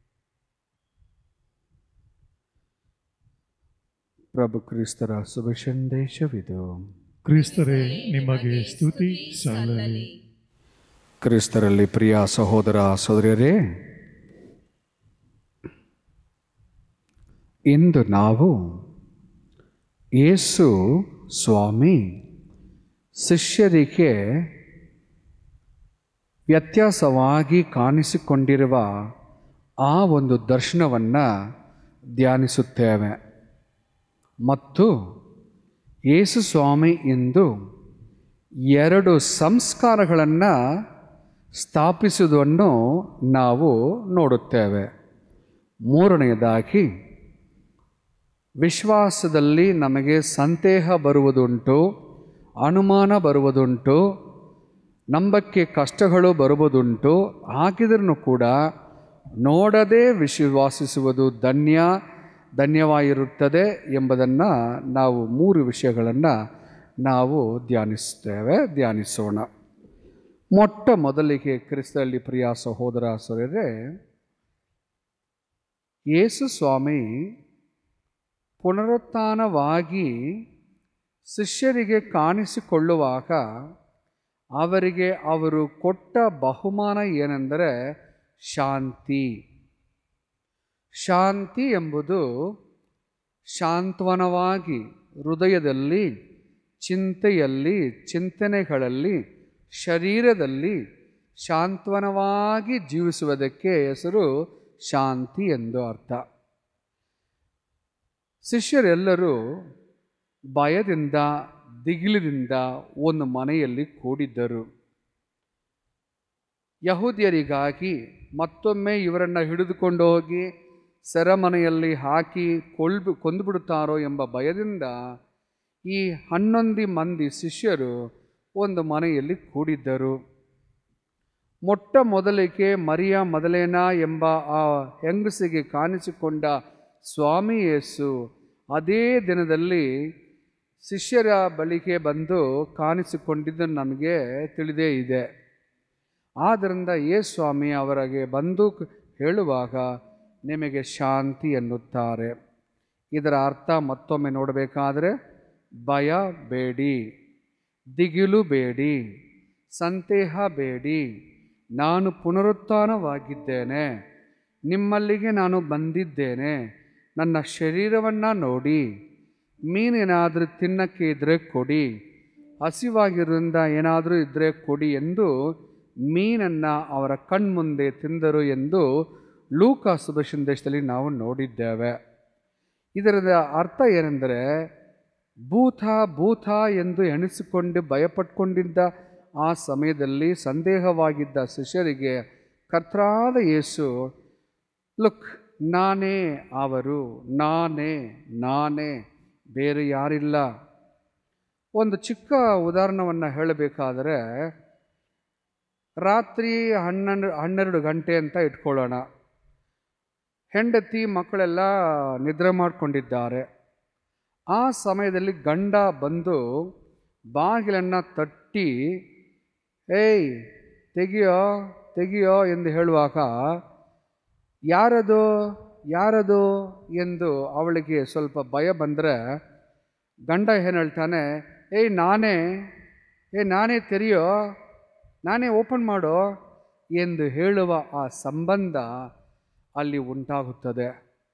Speaker 2: ಪ್ರಭು ಕ್ರಿಸ್ತರ ಶುಭ ಸಂದೇಶವಿದು
Speaker 1: ಕ್ರಿಸ್ತರೇ ನಿಮಗೆ ಸ್ತುತಿ ಸಲ್ಲಲಿ
Speaker 2: ಕ್ರಿಸ್ತರಲ್ಲಿ ಪ್ರಿಯ ಸಹೋದರ ಸಹೋದರಿಯರೇ ಇಂದು ನಾವು ಯೇಸು ಸ್ವಾಮಿ ಶಿಷ್ಯರಿಗೆ ವ್ಯತ್ಯಾಸವಾಗಿ ಕಾಣಿಸಿಕೊಂಡಿರುವ ಆ ಒಂದು ದರ್ಶನವನ್ನು ಧ್ಯಾನಿಸುತ್ತೇವೆ ಮತ್ತು ಯೇಸು ಸ್ವಾಮಿ ಇಂದು ಎರಡು ಸಂಸ್ಕಾರಗಳನ್ನು ಸ್ಥಾಪಿಸುವುದನ್ನು ನಾವು ನೋಡುತ್ತೇವೆ ಮೂರನೆಯದಾಗಿ ವಿಶ್ವಾಸದಲ್ಲಿ ನಮಗೆ ಸಂದೇಹ ಬರುವುದುಂಟು ಅನುಮಾನ ಬರುವುದುಂಟು ನಂಬಕ್ಕೆ ಕಷ್ಟಗಳು ಬರುವುದುಂಟು ಹಾಗಿದ್ರೂ ಕೂಡ ನೋಡದೆ ವಿಶ್ವಾಸಿಸುವುದು ಧನ್ಯ ಧನ್ಯವಾಗಿರುತ್ತದೆ ಎಂಬುದನ್ನು ನಾವು ಮೂರು ವಿಷಯಗಳನ್ನು ನಾವು ಧ್ಯಾನಿಸ್ತೇವೆ ಧ್ಯಾನಿಸೋಣ ಮೊಟ್ಟ ಮೊದಲಿಗೆ ಕ್ರಿಸ್ತಲ್ಲಿ ಪ್ರಿಯ ಸಹೋದರ ಸೊರರೆ ಯೇಸು ಸ್ವಾಮಿ ಪುನರುತ್ಥಾನವಾಗಿ ಶಿಷ್ಯರಿಗೆ ಕಾಣಿಸಿಕೊಳ್ಳುವಾಗ ಅವರಿಗೆ ಅವರು ಕೊಟ್ಟ ಬಹುಮಾನ ಏನೆಂದರೆ ಶಾಂತಿ ಶಾಂತಿ ಎಂಬುದು ಶಾಂತ್ವನವಾಗಿ ಹೃದಯದಲ್ಲಿ ಚಿಂತೆಯಲ್ಲಿ ಚಿಂತನೆಗಳಲ್ಲಿ ಶರೀರದಲ್ಲಿ ಶಾಂತ್ವನವಾಗಿ ಜೀವಿಸುವುದಕ್ಕೆ ಹೆಸರು ಶಾಂತಿ ಎಂದು ಅರ್ಥ ಶಿಷ್ಯರೆಲ್ಲರೂ ಭಯದಿಂದ ದಿಗಿಲಿನಿಂದ ಒಂದು ಮನೆಯಲ್ಲಿ ಕೂಡಿದ್ದರು ಯಹೂದ್ಯರಿಗಾಗಿ ಮತ್ತೊಮ್ಮೆ ಇವರನ್ನು ಹಿಡಿದುಕೊಂಡು ಹೋಗಿ ಸೆರೆಮನೆಯಲ್ಲಿ ಹಾಕಿ ಕೊಲ್ಬಿ ಕೊಂದುಬಿಡುತ್ತಾರೋ ಎಂಬ ಭಯದಿಂದ ಈ ಹನ್ನೊಂದು ಮಂದಿ ಶಿಷ್ಯರು ಒಂದು ಮನೆಯಲ್ಲಿ ಕೂಡಿದ್ದರು ಮೊಟ್ಟ ಮೊದಲಿಗೆ ಮರಿಯ ಮೊದಲೇನ ಎಂಬ ಆ ಹೆಂಗಸಿಗೆ ಕಾಣಿಸಿಕೊಂಡ ಸ್ವಾಮಿ ಯೇಸು ಅದೇ ದಿನದಲ್ಲಿ ಶಿಷ್ಯರ ಬಳಿಗೆ ಬಂದು ಕಾಣಿಸಿಕೊಂಡಿದ್ದು ನಮಗೆ ತಿಳಿದೇ ಇದೆ ಆದ್ದರಿಂದ ಯೇಸು ಸ್ವಾಮಿ ಅವರಿಗೆ ಬಂದು ಹೇಳುವಾಗ ನಿಮಗೆ ಶಾಂತಿ ಎನ್ನುತ್ತಾರೆ ಇದರ ಅರ್ಥ ಮತ್ತೊಮ್ಮೆ ನೋಡಬೇಕಾದರೆ ಭಯ ಬೇಡಿ ದಿಗಿಲು ಬೇಡಿ ಸಂದೇಹ ಬೇಡಿ ನಾನು ಪುನರುತ್ಥಾನವಾಗಿದ್ದೇನೆ ನಿಮ್ಮಲ್ಲಿಗೆ ನಾನು ಬಂದಿದ್ದೇನೆ ನನ್ನ ಶರೀರವನ್ನು ನೋಡಿ ಮೀನೇನಾದರೂ ತಿನ್ನಕ್ಕೆ ಇದ್ದರೆ ಕೊಡಿ ಹಸಿವಾಗಿರೋದ್ರಿಂದ ಏನಾದರೂ ಇದ್ದರೆ ಕೊಡಿ ಎಂದು ಮೀನನ್ನು ಅವರ ಕಣ್ಮುಂದೆ ತಿಂದರು ಎಂದು ಲೂಕ ಶುಭ ಸಂದೇಶದಲ್ಲಿ ನಾವು ನೋಡಿದ್ದೇವೆ ಇದರ ಅರ್ಥ ಏನೆಂದರೆ ಭೂತ ಭೂತ ಎಂದು ಎಣಿಸಿಕೊಂಡು ಭಯಪಟ್ಕೊಂಡಿದ್ದ ಆ ಸಮಯದಲ್ಲಿ ಸಂದೇಹವಾಗಿದ್ದ ಶಿಷ್ಯರಿಗೆ ಕರ್ತರಾದ ಯೇಸು ಲುಕ್ ನಾನೇ ಅವರು ನಾನೇ ನಾನೇ ಬೇರೆ ಯಾರಿಲ್ಲ ಒಂದು ಚಿಕ್ಕ ಉದಾಹರಣವನ್ನು ಹೇಳಬೇಕಾದರೆ ರಾತ್ರಿ ಹನ್ನೊಂದು ಹನ್ನೆರಡು ಗಂಟೆ ಅಂತ ಇಟ್ಕೊಳ್ಳೋಣ ಹೆಂಡತಿ ಮಕ್ಕಳೆಲ್ಲ ನಿದ್ರೆ ಮಾಡಿಕೊಂಡಿದ್ದಾರೆ ಆ ಸಮಯದಲ್ಲಿ ಗಂಡ ಬಂದು ಬಾಗಿಲನ್ನು ತಟ್ಟಿ ಏಯ್ ತೆಗಿಯೋ ತೆಗಿಯೋ ಎಂದು ಹೇಳುವಾಗ ಯಾರದು ಯಾರದು ಎಂದು ಅವಳಿಗೆ ಸ್ವಲ್ಪ ಭಯ ಬಂದರೆ ಗಂಡ ಏನು ಹೇಳ್ತಾನೆ ಏಯ್ ನಾನೇ ಏ ನಾನೇ ತೆರೆಯೋ ನಾನೇ ಓಪನ್ ಮಾಡೋ ಎಂದು ಹೇಳುವ ಆ ಸಂಬಂಧ ಅಲ್ಲಿ ಉಂಟಾಗುತ್ತದೆ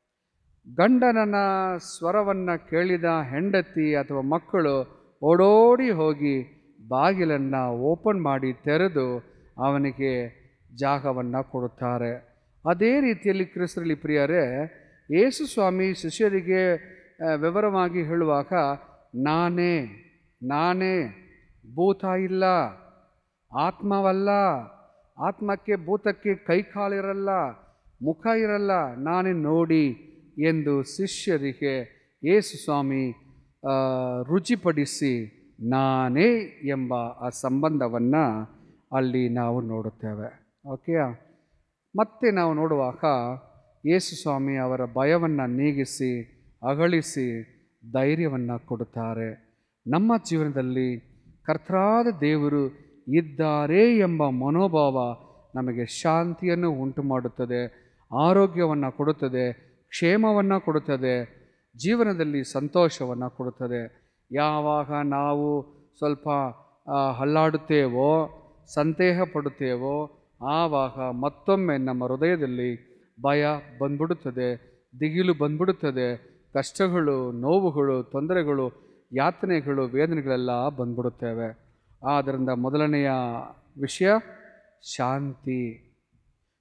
Speaker 2: ಗಂಡನನ ಸ್ವರವನ್ನು ಕೇಳಿದ ಹೆಂಡತಿ ಅಥವಾ ಮಕ್ಕಳು ಓಡೋಡಿ ಹೋಗಿ ಬಾಗಿಲನ್ನು ಓಪನ್ ಮಾಡಿ ತೆರೆದು ಅವನಿಗೆ ಜಾಗವನ್ನು ಕೊಡುತ್ತಾರೆ ಅದೇ ರೀತಿಯಲ್ಲಿ ಕ್ರಿಸ್ತರಲ್ಲಿ ಪ್ರಿಯರೇ ಯೇಸು ಸ್ವಾಮಿ ಶಿಷ್ಯರಿಗೆ ಆ, ವಿವರವಾಗಿ ಹೇಳುವಾಗ ನಾನೇ ನಾನೇ ಭೂತ ಇಲ್ಲ ಆತ್ಮವಲ್ಲ ಆತ್ಮಕ್ಕೆ ಭೂತಕ್ಕೆ ಕೈ ಕಾಲಿರಲ್ಲ ಮುಖ ಇರಲ್ಲ ನಾನೇ ನೋಡಿ ಎಂದು ಶಿಷ್ಯರಿಗೆ ಯೇಸು ಸ್ವಾಮಿ ಆ, ರುಚಿಪಡಿಸಿ ನಾನೇ ಎಂಬ ಆ ಸಂಬಂಧವನ್ನು ಅಲ್ಲಿ ನಾವು ನೋಡುತ್ತೇವೆ ಓಕೆಯಾ ಮತ್ತೆ ನಾವು ನೋಡುವಾಗ ಯೇಸು ಸ್ವಾಮಿ ಅವರ ಭಯವನ್ನು ನೀಗಿಸಿ ಅಗಳಿಸಿ ಧೈರ್ಯವನ್ನು ಕೊಡುತ್ತಾರೆ ನಮ್ಮ ಜೀವನದಲ್ಲಿ ಕರ್ತರಾದ ದೇವರು ಇದ್ದಾರೆ ಎಂಬ ಮನೋಭಾವ ನಮಗೆ ಶಾಂತಿಯನ್ನು ಉಂಟು ಮಾಡುತ್ತದೆ ಆರೋಗ್ಯವನ್ನು ಕೊಡುತ್ತದೆ ಕ್ಷೇಮವನ್ನು ಕೊಡುತ್ತದೆ ಜೀವನದಲ್ಲಿ ಸಂತೋಷವನ್ನು ಕೊಡುತ್ತದೆ ಯಾವಾಗ ನಾವು ಸ್ವಲ್ಪ ಆ, ಹಲ್ಲಾಡುತ್ತೇವೋ ಸಂದೇಹ ಪಡುತ್ತೇವೋ ಆವಾಗ ಮತ್ತೊಮ್ಮೆ ನಮ್ಮ ಹೃದಯದಲ್ಲಿ ಭಯ ಬಂದ್ಬಿಡುತ್ತದೆ ದಿಗಿಲು ಬಂದ್ಬಿಡುತ್ತದೆ ಕಷ್ಟಗಳು ನೋವುಗಳು ತೊಂದರೆಗಳು ಯಾತನೆಗಳು ವೇದನೆಗಳೆಲ್ಲ ಬಂದ್ಬಿಡುತ್ತೇವೆ ಆದ್ದರಿಂದ ಮೊದಲನೆಯ ವಿಷಯ ಶಾಂತಿ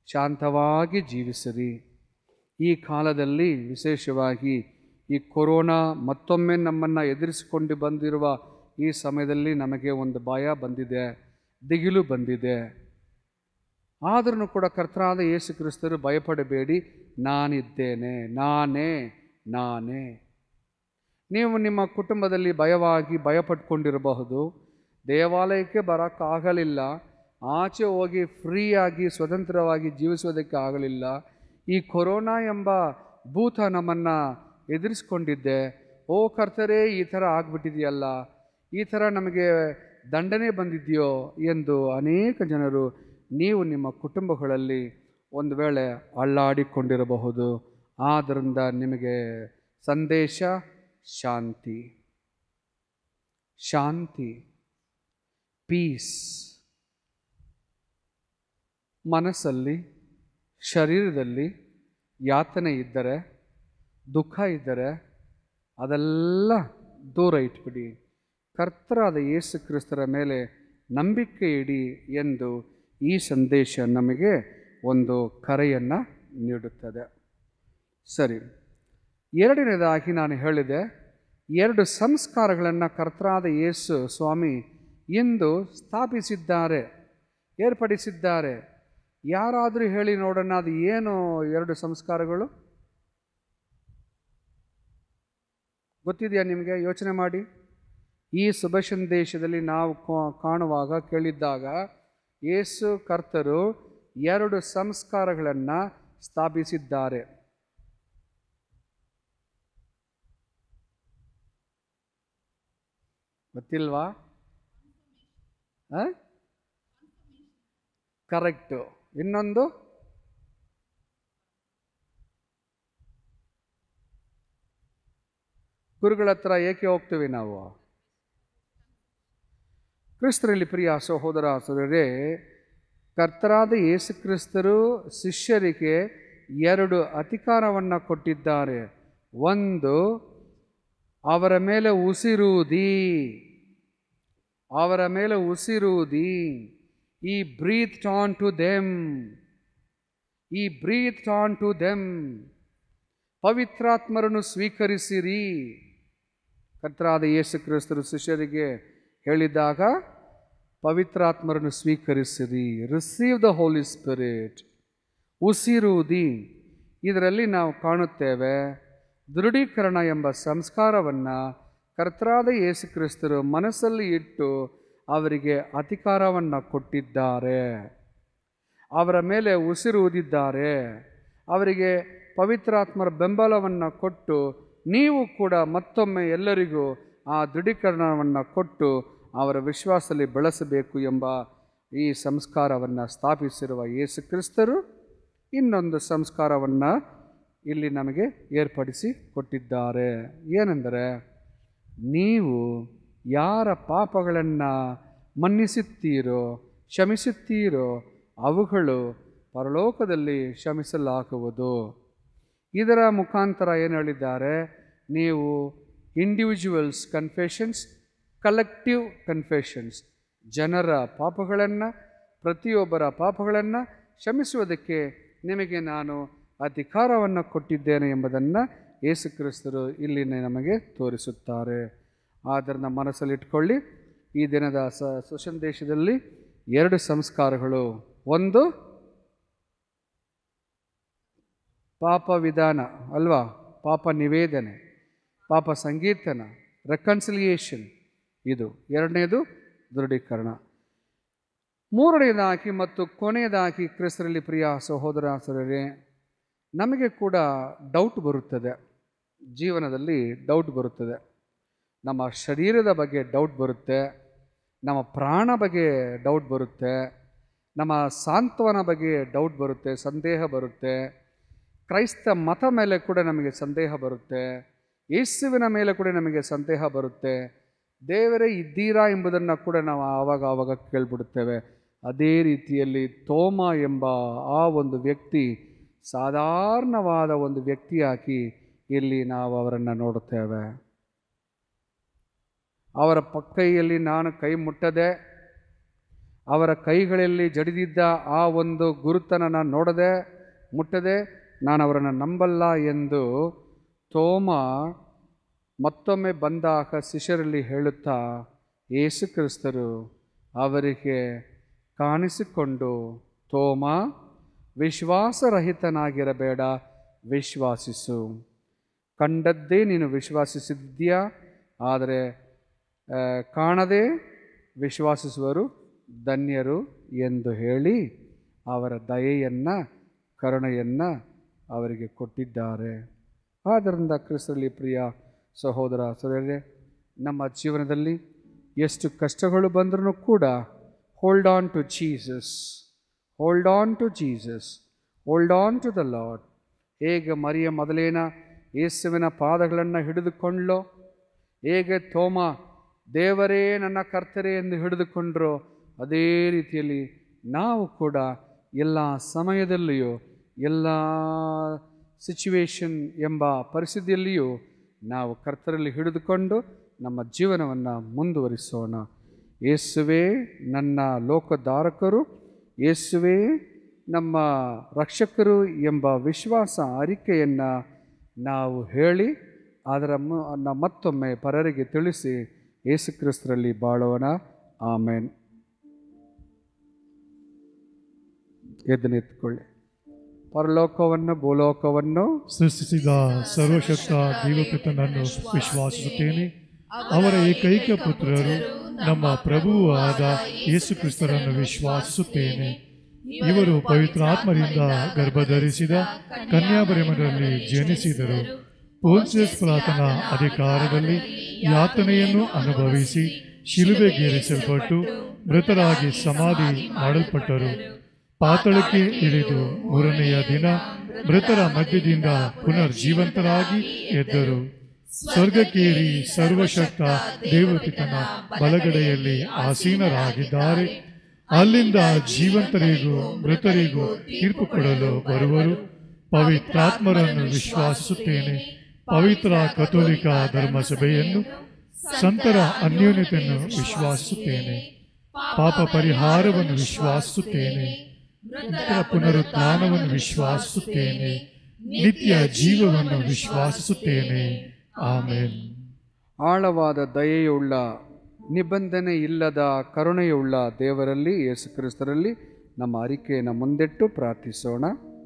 Speaker 2: ಶಾಂತವಾಗಿ ಜೀವಿಸಿರಿ ಈ ಕಾಲದಲ್ಲಿ ವಿಶೇಷವಾಗಿ ಈ ಕೊರೋನಾ ಮತ್ತೊಮ್ಮೆ ನಮ್ಮನ್ನು ಎದುರಿಸಿಕೊಂಡು ಬಂದಿರುವ ಈ ಸಮಯದಲ್ಲಿ ನಮಗೆ ಒಂದು ಭಯ ಬಂದಿದೆ ದಿಗಿಲು ಬಂದಿದೆ ಆದ್ರೂ ಕೂಡ ಕರ್ತರಾದ ಯೇಸು ಕ್ರಿಸ್ತರು ಭಯಪಡಬೇಡಿ ನಾನಿದ್ದೇನೆ ನಾನೇ ನಾನೇ ನೀವು ನಿಮ್ಮ ಕುಟುಂಬದಲ್ಲಿ ಭಯವಾಗಿ ಭಯಪಟ್ಕೊಂಡಿರಬಹುದು ದೇವಾಲಯಕ್ಕೆ ಬರೋಕ್ಕಾಗಲಿಲ್ಲ ಆಚೆ ಹೋಗಿ ಫ್ರೀಯಾಗಿ ಸ್ವತಂತ್ರವಾಗಿ ಜೀವಿಸೋದಕ್ಕೆ ಆಗಲಿಲ್ಲ ಈ ಕೊರೋನಾ ಎಂಬ ಭೂತ ನಮ್ಮನ್ನು ಎದುರಿಸ್ಕೊಂಡಿದ್ದೆ ಓ ಕರ್ತರೇ ಈ ಥರ ಆಗ್ಬಿಟ್ಟಿದೆಯಲ್ಲ ಈ ಥರ ನಮಗೆ ದಂಡನೆ ಬಂದಿದೆಯೋ ಎಂದು ಅನೇಕ ಜನರು ನೀವು ನಿಮ್ಮ ಕುಟುಂಬಗಳಲ್ಲಿ ಒಂದು ವೇಳೆ ಅಳ್ಳಾಡಿಕೊಂಡಿರಬಹುದು ಆದ್ದರಿಂದ ನಿಮಗೆ ಸಂದೇಶ ಶಾಂತಿ ಶಾಂತಿ ಪೀಸ್ ಮನಸ್ಸಲ್ಲಿ ಶರೀರದಲ್ಲಿ ಯಾತನೆ ಇದ್ದರೆ ದುಃಖ ಇದ್ದರೆ ಅದೆಲ್ಲ ದೂರ ಇಟ್ಬಿಡಿ ಕರ್ತರಾದ ಯೇಸು ಕ್ರಿಸ್ತರ ಮೇಲೆ ನಂಬಿಕೆ ಇಡಿ ಎಂದು ಈ ಸಂದೇಶ ನಮಗೆ ಒಂದು ಕರೆಯನ್ನು ನೀಡುತ್ತದೆ ಸರಿ ಎರಡನೇದಾಗಿ ನಾನು ಹೇಳಿದೆ ಎರಡು ಸಂಸ್ಕಾರಗಳನ್ನು ಕರ್ತರಾದ ಯೇಸು ಸ್ವಾಮಿ ಇಂದು ಸ್ಥಾಪಿಸಿದ್ದಾರೆ ಏರ್ಪಡಿಸಿದ್ದಾರೆ ಯಾರಾದರೂ ಹೇಳಿ ನೋಡೋಣ ಅದು ಏನು ಎರಡು ಸಂಸ್ಕಾರಗಳು ಗೊತ್ತಿದೆಯಾ ನಿಮಗೆ ಯೋಚನೆ ಮಾಡಿ ಈ ಶುಭ ಸಂದೇಶದಲ್ಲಿ ನಾವು ಕಾ- ಕಾಣುವಾಗ ಕೇಳಿದ್ದಾಗ ಯೇಸು ಕರ್ತರು ಎರಡು ಸಂಸ್ಕಾರಗಳನ್ನು ಸ್ಥಾಪಿಸಿದ್ದಾರೆ ಗೊತ್ತಿಲ್ವಾ ಕರೆಕ್ಟು ಇನ್ನೊಂದು ಗುರುಗಳ ಹತ್ರ ಏಕೆ ಹೋಗ್ತೀವಿ ನಾವು ಕ್ರಿಸ್ತರಲ್ಲಿ ಪ್ರಿಯ ಸಹೋದರ ಸಹೋದರರೇ ಕರ್ತರಾದ ಯೇಸು ಕ್ರಿಸ್ತರು ಶಿಷ್ಯರಿಗೆ ಎರಡು ಅಧಿಕಾರವನ್ನು ಕೊಟ್ಟಿದ್ದಾರೆ ಒಂದು ಅವರ ಮೇಲೆ ಉಸಿರುವುದಿ ಅವರ ಮೇಲೆ ಉಸಿರುವುದಿ ಈ ಬ್ರೀತ್ ಆನ್ ಟು ದೆಮ್ ಈ ಬ್ರೀತ್ ಆನ್ ಟು ದೆಮ್ ಪವಿತ್ರಾತ್ಮರನ್ನು ಸ್ವೀಕರಿಸಿರಿ ಕರ್ತರಾದ ಯೇಸು ಕ್ರಿಸ್ತರು ಶಿಷ್ಯರಿಗೆ ಹೇಳಿದಾಗ ಪವಿತ್ರಾತ್ಮರನ್ನು ಸ್ವೀಕರಿಸಿರಿ ರಿಸೀವ್ ದ ಹೋಲಿ ಸ್ಪಿರಿಟ್ ಉಸಿರುವುದಿ ಇದರಲ್ಲಿ ನಾವು ಕಾಣುತ್ತೇವೆ ದೃಢೀಕರಣ ಎಂಬ ಸಂಸ್ಕಾರವನ್ನು ಕರ್ತರಾದ ಯೇಸು ಕ್ರಿಸ್ತರು ಮನಸ್ಸಲ್ಲಿ ಇಟ್ಟು ಅವರಿಗೆ ಅಧಿಕಾರವನ್ನು ಕೊಟ್ಟಿದ್ದಾರೆ ಅವರ ಮೇಲೆ ಉಸಿರು ಊದಿದ್ದಾರೆ ಅವರಿಗೆ ಪವಿತ್ರಾತ್ಮರ ಬೆಂಬಲವನ್ನು ಕೊಟ್ಟು ನೀವು ಕೂಡ ಮತ್ತೊಮ್ಮೆ ಎಲ್ಲರಿಗೂ ಆ ದೃಢೀಕರಣವನ್ನು ಕೊಟ್ಟು ಅವರ ವಿಶ್ವಾಸದಲ್ಲಿ ಬೆಳೆಸಬೇಕು ಎಂಬ ಈ ಸಂಸ್ಕಾರವನ್ನು ಸ್ಥಾಪಿಸಿರುವ ಯೇಸು ಕ್ರಿಸ್ತರು ಇನ್ನೊಂದು ಸಂಸ್ಕಾರವನ್ನು ಇಲ್ಲಿ ನಮಗೆ ಏರ್ಪಡಿಸಿ ಕೊಟ್ಟಿದ್ದಾರೆ ಏನೆಂದರೆ ನೀವು ಯಾರ ಪಾಪಗಳನ್ನು ಮನ್ನಿಸುತ್ತೀರೋ ಕ್ಷಮಿಸುತ್ತೀರೋ ಅವುಗಳು ಪರಲೋಕದಲ್ಲಿ ಕ್ಷಮಿಸಲಾಗುವುದು ಇದರ ಮುಖಾಂತರ ಏನು ಹೇಳಿದ್ದಾರೆ ನೀವು ಇಂಡಿವಿಜುವಲ್ಸ್ ಕನ್ಫೆಷನ್ಸ್ ಕಲೆಕ್ಟಿವ್ ಕನ್ಫೆಷನ್ಸ್ ಜನರ ಪಾಪಗಳನ್ನು ಪ್ರತಿಯೊಬ್ಬರ ಪಾಪಗಳನ್ನು ಕ್ಷಮಿಸುವುದಕ್ಕೆ ನಿಮಗೆ ನಾನು ಅಧಿಕಾರವನ್ನು ಕೊಟ್ಟಿದ್ದೇನೆ ಎಂಬುದನ್ನು ಯೇಸು ಕ್ರಿಸ್ತರು ಇಲ್ಲಿ ನಮಗೆ ತೋರಿಸುತ್ತಾರೆ ಆದ್ದರಿಂದ ಮನಸ್ಸಲ್ಲಿಟ್ಕೊಳ್ಳಿ ಈ ದಿನದ ಸ ಸುಸಂದೇಶದಲ್ಲಿ ಎರಡು ಸಂಸ್ಕಾರಗಳು ಒಂದು ಪಾಪ ವಿಧಾನ ಅಲ್ವಾ ಪಾಪ ನಿವೇದನೆ ಪಾಪ ಸಂಗೀತನ ರೆಕನ್ಸಿಲಿಯೇಷನ್ ಇದು ಎರಡನೇದು ದೃಢೀಕರಣ ಮೂರನೆಯದಾಗಿ ಮತ್ತು ಕೊನೆಯದಾಗಿ ಕ್ರಿಸ್ತರಲ್ಲಿ ಪ್ರಿಯ ಸಹೋದರ ಸಹೋದರರೇ ನಮಗೆ ಕೂಡ ಡೌಟ್ ಬರುತ್ತದೆ ಜೀವನದಲ್ಲಿ ಡೌಟ್ ಬರುತ್ತದೆ ನಮ್ಮ ಶರೀರದ ಬಗ್ಗೆ ಡೌಟ್ ಬರುತ್ತೆ ನಮ್ಮ ಪ್ರಾಣ ಬಗ್ಗೆ ಡೌಟ್ ಬರುತ್ತೆ ನಮ್ಮ ಸಾಂತ್ವನ ಬಗ್ಗೆ ಡೌಟ್ ಬರುತ್ತೆ ಸಂದೇಹ ಬರುತ್ತೆ ಕ್ರೈಸ್ತ ಮತ ಮೇಲೆ ಕೂಡ ನಮಗೆ ಸಂದೇಹ ಬರುತ್ತೆ ಯೇಸುವಿನ ಮೇಲೆ ಕೂಡ ನಮಗೆ ಸಂದೇಹ ಬರುತ್ತೆ ದೇವರೇ ಇದ್ದೀರಾ ಎಂಬುದನ್ನು ಕೂಡ ನಾವು ಆವಾಗ ಆವಾಗ ಕೇಳ್ಬಿಡುತ್ತೇವೆ ಅದೇ ರೀತಿಯಲ್ಲಿ ತೋಮ ಎಂಬ ಆ ಒಂದು ವ್ಯಕ್ತಿ ಸಾಧಾರಣವಾದ ಒಂದು ವ್ಯಕ್ತಿಯಾಗಿ ಇಲ್ಲಿ ನಾವು ಅವರನ್ನು ನೋಡುತ್ತೇವೆ ಅವರ ಪಕ್ಕೈಯಲ್ಲಿ ನಾನು ಕೈ ಮುಟ್ಟದೆ ಅವರ ಕೈಗಳಲ್ಲಿ ಜಡಿದಿದ್ದ ಆ ಒಂದು ಗುರುತನ್ನು ನಾನು ನೋಡದೆ ಮುಟ್ಟದೆ ನಾನು ಅವರನ್ನು ನಂಬಲ್ಲ ಎಂದು ತೋಮ ಮತ್ತೊಮ್ಮೆ ಬಂದಾಗ ಶಿಷ್ಯರಲ್ಲಿ ಹೇಳುತ್ತಾ ಯೇಸು ಕ್ರಿಸ್ತರು ಅವರಿಗೆ ಕಾಣಿಸಿಕೊಂಡು ತೋಮ ವಿಶ್ವಾಸರಹಿತನಾಗಿರಬೇಡ ವಿಶ್ವಾಸಿಸು ಕಂಡದ್ದೇ ನೀನು ವಿಶ್ವಾಸಿಸಿದ್ಯಾ ಆದರೆ ಆ, ಕಾಣದೆ ವಿಶ್ವಾಸಿಸುವರು ಧನ್ಯರು ಎಂದು ಹೇಳಿ ಅವರ ದಯೆಯನ್ನು ಕರುಣೆಯನ್ನು ಅವರಿಗೆ ಕೊಟ್ಟಿದ್ದಾರೆ ಆದ್ದರಿಂದ ಕ್ರಿಸ್ತರಲ್ಲಿ ಪ್ರಿಯ ಸಹೋದರ ಸಹೋದರರೇ ನಮ್ಮ ಜೀವನದಲ್ಲಿ ಎಷ್ಟು ಕಷ್ಟಗಳು ಬಂದರೂ ಕೂಡ hold on to Jesus hold on to Jesus hold on to the lord ಹೇಗೆ ಮರಿಯ ಮೊದಲೇನ ಯೇಸುವಿನ ಪಾದಗಳನ್ನು ಹಿಡಿದುಕೊಂಡ್ಲೋ ಹೇಗೆ ತೋಮ ದೇವರೇ ನನ್ನ ಕರ್ತರೆ ಎಂದು ಹಿಡಿದುಕೊಂಡ್ರೋ ಅದೇ ರೀತಿಯಲ್ಲಿ ನಾವು ಕೂಡ ಎಲ್ಲ ಸಮಯದಲ್ಲಿಯೂ ಎಲ್ಲ ಸಿಚುವೇಶನ್ ಎಂಬ ಪರಿಸ್ಥಿತಿಯಲ್ಲಿಯೂ ನಾವು ಕರ್ತರಲ್ಲಿ ಹಿಡಿದುಕೊಂಡು ನಮ್ಮ ಜೀವನವನ್ನು ಮುಂದುವರಿಸೋಣ ಯೇಸುವೇ ನನ್ನ ಲೋಕಧಾರಕರು ಯೇಸುವೇ ನಮ್ಮ ರಕ್ಷಕರು ಎಂಬ ವಿಶ್ವಾಸ ಅರಿಕೆಯನ್ನು ನಾವು ಹೇಳಿ ಅದರ ಮು- ನ ಮತ್ತೊಮ್ಮೆ ಪರರಿಗೆ ತಿಳಿಸಿ ಯೇಸು ಕ್ರಿಸ್ತರಲ್ಲಿ ಬಾಳೋಣ ಆಮೇನ್ ಎದ್ದು ನಿಂತ್ಕೊಳ್ಳಿ ಪರಲೋಕವನ್ನು ಭೂಲೋಕವನ್ನು
Speaker 1: ಸೃಷ್ಟಿಸಿದ ಸರ್ವಶಕ್ತ ದೇವಪಿತನನ್ನು ವಿಶ್ವಾಸಿಸುತ್ತೇನೆ ಅವರ ಏಕೈಕ ಪುತ್ರರು ನಮ್ಮ ಪ್ರಭುವೂ ಆದ ಯೇಸು ಕ್ರಿಸ್ತರನ್ನು ವಿಶ್ವಾಸಿಸುತ್ತೇನೆ ಇವರು ಪವಿತ್ರಾತ್ಮರಿಂದ ಗರ್ಭಧರಿಸಿದ ಕನ್ಯಾಬರಿಮದಲ್ಲಿ ಜನಿಸಿದರು ಪೋನ್ಸಿಯಸ್ ಪ್ರಾತನ ಅಧಿಕಾರದಲ್ಲಿ ಯಾತನೆಯನ್ನು ಅನುಭವಿಸಿ ಶಿಲುಬೆಗೇರಿಸಲ್ಪಟ್ಟು ಮೃತರಾಗಿ ಸಮಾಧಿ ಮಾಡಲ್ಪಟ್ಟರು ಪಾತಾಳಕ್ಕೆ ಇಳಿದು ಮೂರನೆಯ ದಿನ ಮೃತರ ಮಧ್ಯದಿಂದ ಪುನರ್ಜೀವಂತರಾಗಿ ಎದ್ದರು ಸ್ವರ್ಗಕ್ಕೇರಿ ಸರ್ವಶಕ್ತ ದೇವಪಿತನ ಬಲಗಡೆಯಲ್ಲಿ ಆಸೀನರಾಗಿದ್ದಾರೆ ಅಲ್ಲಿಂದ ಜೀವಂತರಿಗೂ ಮೃತರಿಗೂ ತೀರ್ಪು ಕೊಡಲು ಬರುವರು ಪವಿತ್ರಾತ್ಮರನ್ನು ವಿಶ್ವಾಸಿಸುತ್ತೇನೆ ಪವಿತ್ರ ಕಥೋಲಿಕ ಧರ್ಮಸಭೆಯನ್ನು ಸಂತರ ಅನ್ಯೋನ್ಯತೆಯನ್ನು ವಿಶ್ವಾಸಿಸುತ್ತೇನೆ ಪಾಪ ಪರಿಹಾರವನ್ನು ವಿಶ್ವಾಸಿಸುತ್ತೇನೆ ಮೃತರ ಪುನರುತ್ಥಾನವನ್ನು ವಿಶ್ವಾಸಿಸುತ್ತೇನೆ ನಿತ್ಯ ಜೀವವನ್ನು ವಿಶ್ವಾಸಿಸುತ್ತೇನೆ ಆಮೇನ್
Speaker 2: ಆಳವಾದ ದಯೆಯುಳ್ಳ ನಿಬಂಧನೆ ಇಲ್ಲದ ಕರುಣೆಯುಳ್ಳ ದೇವರಲ್ಲಿ ಯೇಸು ಕ್ರಿಸ್ತರಲ್ಲಿ ನಮ್ಮ ಅರಿಕೆಯನ್ನು ಮುಂದಿಟ್ಟು ಪ್ರಾರ್ಥಿಸೋಣ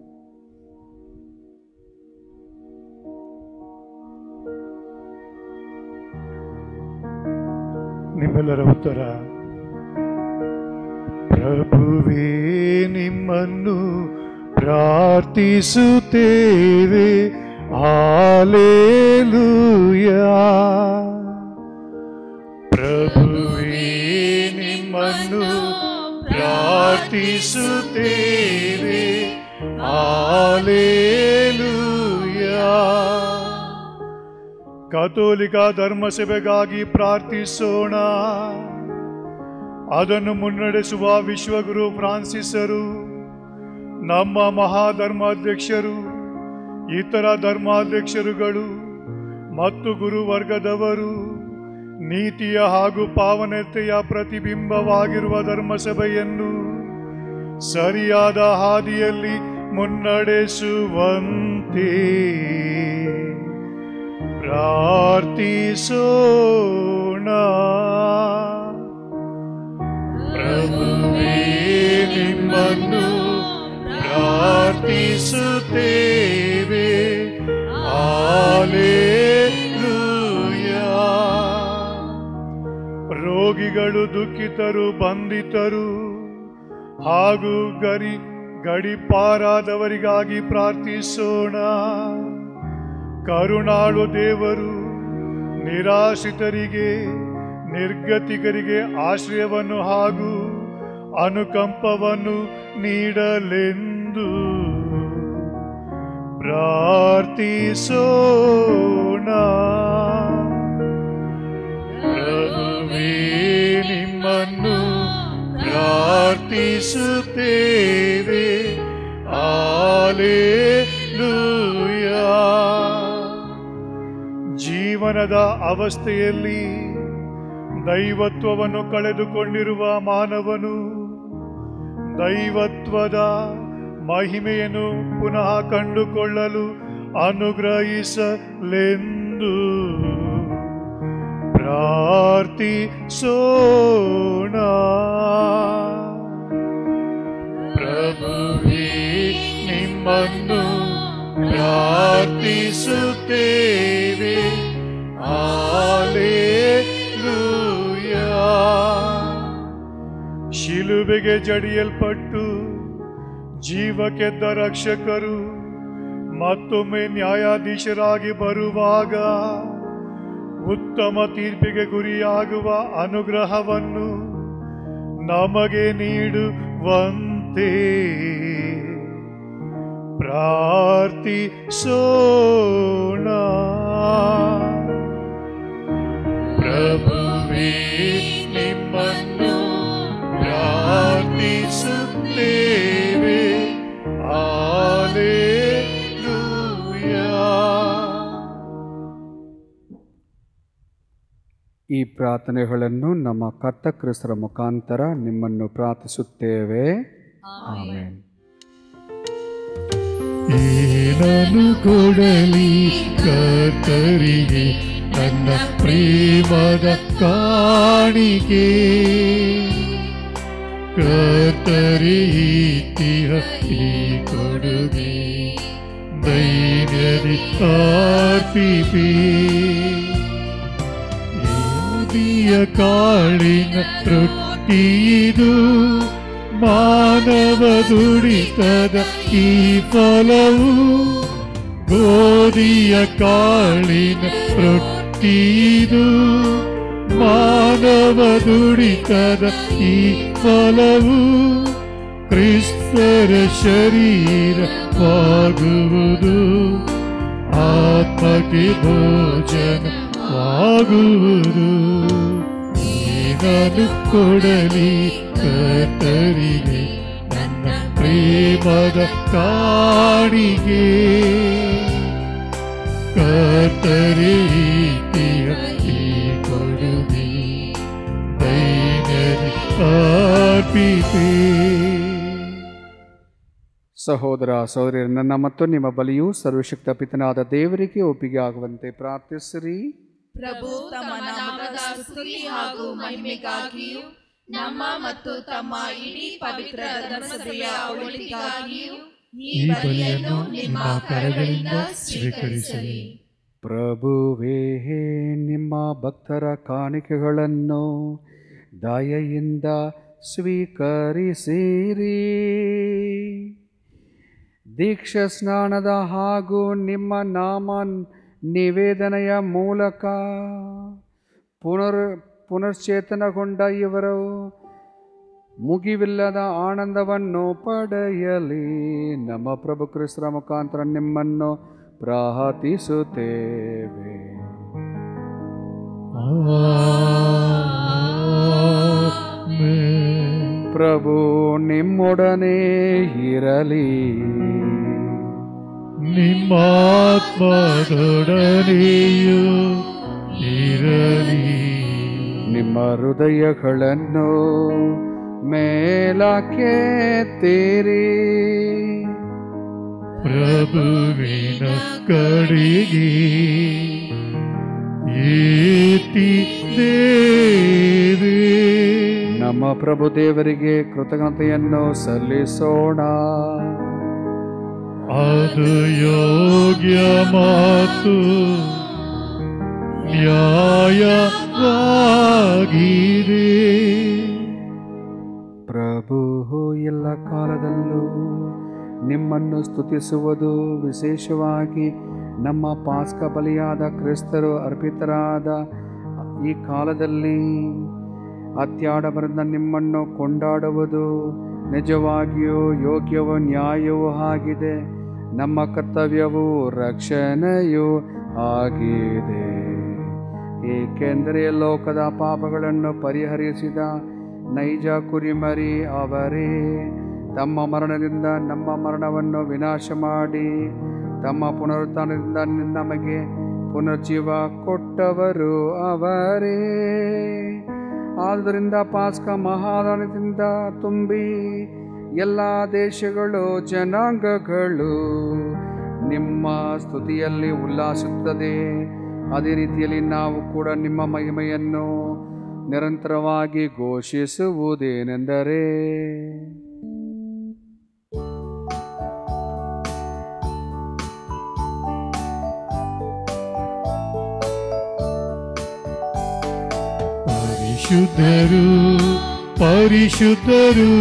Speaker 1: ನಿಮ್ಮೆಲ್ಲರ ಉತ್ತರ ಪ್ರಭುವೇ ನಿಮ್ಮನ್ನು ಪ್ರಾರ್ಥಿಸುತ್ತೇವೆ ಆಲೇಲೂಯ ಪ್ರಭುವೇ ನಿಮ್ಮನ್ನು ಪ್ರಾರ್ಥಿಸುತ್ತೇವೆ ಆಲೇಲೂಯ ಕಥೋಲಿಕ ಧರ್ಮಸಭೆಗಾಗಿ ಪ್ರಾರ್ಥಿಸೋಣ ಅದನ್ನು ಮುನ್ನಡೆಸುವ ವಿಶ್ವಗುರು ಫ್ರಾನ್ಸಿಸರು ನಮ್ಮ ಮಹಾಧರ್ಮಾಧ್ಯಕ್ಷರು ಇತರ ಧರ್ಮಾಧ್ಯಕ್ಷರುಗಳು ಮತ್ತು ಗುರುವರ್ಗದವರು ನೀತಿಯ ಹಾಗೂ ಪಾವನತೆಯ ಪ್ರತಿಬಿಂಬವಾಗಿರುವ ಧರ್ಮಸಭೆಯನ್ನು ಸರಿಯಾದ ಹಾದಿಯಲ್ಲಿ ಮುನ್ನಡೆಸುವಂತೆ ಪ್ರಾರ್ಥಿಸೋಣ ಪ್ರಭುವೇ ನಿಮ್ಮನ್ನು ಪ್ರಾರ್ಥಿಸುತ್ತೇವೆ ಆಲೇಲೂಯ ರೋಗಿಗಳು ದುಃಖಿತರು ಬಂಧಿತರು ಹಾಗೂ ಗರಿ ಗಡಿಪಾರಾದವರಿಗಾಗಿ ಪ್ರಾರ್ಥಿಸೋಣ ಕರುಣಾಳು ದೇವರು ನಿರಾಶ್ರಿತರಿಗೆ ನಿರ್ಗತಿಕರಿಗೆ ಆಶ್ರಯವನ್ನು ಹಾಗೂ ಅನುಕಂಪವನ್ನು ನೀಡಲೆಂದು ಪ್ರಾರ್ಥಿಸೋಣ ಪ್ರಭುವೇ ನಿಮ್ಮನ್ನು ಪ್ರಾರ್ಥಿಸುತ್ತೇವೆ ಆಲೇಲೂಯ ಜೀವನದ ಅವಸ್ಥೆಯಲ್ಲಿ ದೈವತ್ವವನ್ನು ಕಳೆದುಕೊಂಡಿರುವ ಮಾನವನು ದೈವತ್ವದ ಮಹಿಮೆಯನ್ನು ಪುನಃ ಕಂಡುಕೊಳ್ಳಲು ಅನುಗ್ರಹಿಸಲೆಂದು ಪ್ರಾರ್ಥಿಸೋಣ ಪ್ರಭುವೇ ನಿಮ್ಮನ್ನು ಪ್ರಾರ್ಥಿಸುತ್ತೇವೆ ಆಲೇಲೂಯಾ ಶಿಲುಬೆಗೆ ಜಡಿಯಲ್ಪಟ್ಟು ಜೀವಕ್ಕೆದ್ದ ರಕ್ಷಕರು ಮತ್ತೊಮ್ಮೆ ನ್ಯಾಯಾಧೀಶರಾಗಿ ಬರುವಾಗ ಉತ್ತಮ ತೀರ್ಪಿಗೆ ಗುರಿಯಾಗುವ ಅನುಗ್ರಹವನ್ನು ನಮಗೆ ನೀಡುವಂತೆ ಪ್ರಾರ್ಥಿಸೋಣ ಪ್ರಭುವೇ ನಿಮ್ಮನ್ನು ಪ್ರಾರ್ಥಿಸುತ್ತೇವೆ ಆಲೇಲೂಯಾ
Speaker 2: ಈ ಪ್ರಾರ್ಥನೆಗಳನ್ನು ನಮ್ಮ ಕರ್ತಕ್ರಿಸ್ತರ ಮುಖಾಂತರ ನಿಮ್ಮನ್ನು ಪ್ರಾರ್ಥಿಸುತ್ತೇವೆ ಆಮೇನ್
Speaker 1: ಏನನು ಕೊಡಲಿ ಕರ್ತರಿಗೆ ನನ್ನ ಪ್ರೇಮದ ಕಾಣಿಕೆ ಕರ್ತರೀತಿಯ ಈ ಕೊಡುಗೆ ಧೈರ್ಯದಿ ಅರ್ಪಿಪಿ ಏದಿಯ ಕಾಳಿನ ರೊಟ್ಟಿದು ಮಾನವ ದುಡಿತದ ಈ ಫಲವು ಗೋಧಿಯ ಕಾಳಿನ ರೊಟ್ಟಿದು ಮಾನವ ದುಡಿತದ ಈ ಫಲವು ಕ್ರಿಸ್ತರ ಶರೀರವಾಗುವುದು ಆತ್ಮಕ್ಕೆ ಭೋಜನವಾಗುವುದು ಏನನು ಕೊಡಲಿ ಕರ್ತರಿಗೆ ನನ್ನ ಪ್ರೇಮದ ಕಾಣಿಗೆ ಕರ್ತರೀತಿಯ ಈ ಕೊಡುಗೆ ದೈನ್ಯದಿ ಅರ್ಪಿತೇ
Speaker 2: ಸಹೋದರ ಸಹೋದರಿ ನನ್ನ ಮತ್ತು ನಿಮ್ಮ ಬಲಿಯು ಸರ್ವಶಕ್ತ ಪಿತನಾದ ದೇವರಿಗೆ ಒಪ್ಪಿಗೆ ಆಗುವಂತೆ ಪ್ರಾರ್ಥಿಸಿರಿ
Speaker 3: ಪ್ರಭು ತಮ್ಮ ನಾಮದ ಸ್ತುತಿ ಹಾಗೂ ಮಹಿಮೆಗಾಗಿಯೂ ನಮ್ಮ ಮತ್ತು ತಮ್ಮ ಇಡೀ ಪವಿತ್ರ ಧರ್ಮಸಭೆಯ ಒಳಿತಿಗಾಗಿಯೂ ಈ
Speaker 1: ಈ
Speaker 3: ಬಲಿಯನ್ನು
Speaker 1: ಬಲಿಯನ್ನು
Speaker 3: ನಿಮ್ಮ
Speaker 1: ನಿಮ್ಮ
Speaker 3: ಕರಗಳಿಂದ
Speaker 1: ಕರಗಳಿಂದ
Speaker 3: ಸ್ವೀಕರಿಸಲಿ
Speaker 1: ಸ್ವೀಕರಿಸಲಿ
Speaker 2: ಪ್ರಭುವೇ ನಿಮ್ಮ ಭಕ್ತರ ಕಾಣಿಕೆಗಳನ್ನು ದಯೆಯಿಂದ ಸ್ವೀಕರಿಸಿರಿ ದೀಕ್ಷಾ ಸ್ನಾನದ ಹಾಗೂ ನಿಮ್ಮ ನಾಮ ನಿವೇದನೆಯ ಮೂಲಕ ಪುನರ್ ಪುನಶ್ಚೇತನಗೊಂಡ ಇವರು ಮುಗಿವಿಲ್ಲದ ಆನಂದವನ್ನು ಪಡೆಯಲಿ ನಮ್ಮ ಪ್ರಭು ಕ್ರಿಸ್ತರ ಮುಖಾಂತರ ನಿಮ್ಮನ್ನು ಪ್ರಾರ್ಥಿಸುತ್ತೇವೆ
Speaker 1: ಆಮೆನ್.
Speaker 2: ಪ್ರಭು ನಿಮ್ಮೊಡನೆ ಇರಲಿ
Speaker 1: ನಿಮ್ಮ ಆತ್ಮದೊಡನೆಯೂ ಇರಲಿ
Speaker 2: ನಿಮ್ಮ ಹೃದಯಗಳನ್ನು ಮೇಲಕ್ಕೆ ತೀರಿ
Speaker 1: ಪ್ರಭುವಿನ ಕಡೆಗೆ ಏತಿದ್ದೇವೆ
Speaker 2: ನಮ್ಮ ಪ್ರಭು ದೇವರಿಗೆ ಕೃತಜ್ಞತೆಯನ್ನು ಸಲ್ಲಿಸೋಣ
Speaker 1: ಅದು ಯೋಗ್ಯ ಮಾತು ನ್ಯಾಯವಾಗಿದೆ
Speaker 2: ಪ್ರಭು ಎಲ್ಲ ಕಾಲದಲ್ಲೂ ನಿಮ್ಮನ್ನು ಸ್ತುತಿಸುವುದು ವಿಶೇಷವಾಗಿ ನಮ್ಮ ಪಾಸ್ಕ ಬಲಿಯಾದ ಕ್ರಿಸ್ತರು ಅರ್ಪಿತರಾದ ಈ ಕಾಲದಲ್ಲಿ ಅತ್ಯಾಡಬರದ ನಿಮ್ಮನ್ನು ಕೊಂಡಾಡುವುದು ನಿಜವಾಗಿಯೂ ಯೋಗ್ಯವೂ ನ್ಯಾಯವೂ ಆಗಿದೆ ನಮ್ಮ ಕರ್ತವ್ಯವೂ ರಕ್ಷಣೆಯೂ ಆಗಿದೆ ಏಕೆಂದರೆ ಲೋಕದ ಪಾಪಗಳನ್ನು ಪರಿಹರಿಸಿದ ನೈಜ ಕುರಿಮರಿ ಅವರೇ ತಮ್ಮ ಮರಣದಿಂದ ನಮ್ಮ ಮರಣವನ್ನು ವಿನಾಶ ಮಾಡಿ ತಮ್ಮ ಪುನರುತ್ಥಾನದಿಂದ ನಮಗೆ ಪುನರ್ಜೀವ ಕೊಟ್ಟವರು ಅವರೇ ಆದ್ದರಿಂದ ಪಾಸ್ಕ ಮಹಾದಾನದಿಂದ ತುಂಬಿ ಎಲ್ಲ ದೇಶಗಳು ಜನಾಂಗಗಳು ನಿಮ್ಮ ಸ್ತುತಿಯಲ್ಲಿ ಉಲ್ಲಾಸುತ್ತದೆ ಅದೇ ರೀತಿಯಲ್ಲಿ ನಾವು ಕೂಡ ನಿಮ್ಮ ಮಹಿಮೆಯನ್ನು ನಿರಂತರವಾಗಿ ಘೋಷಿಸುವುದೇನೆಂದರೆ
Speaker 1: ಪರಿಶುದ್ಧರು ಪರಿಶುದ್ಧರು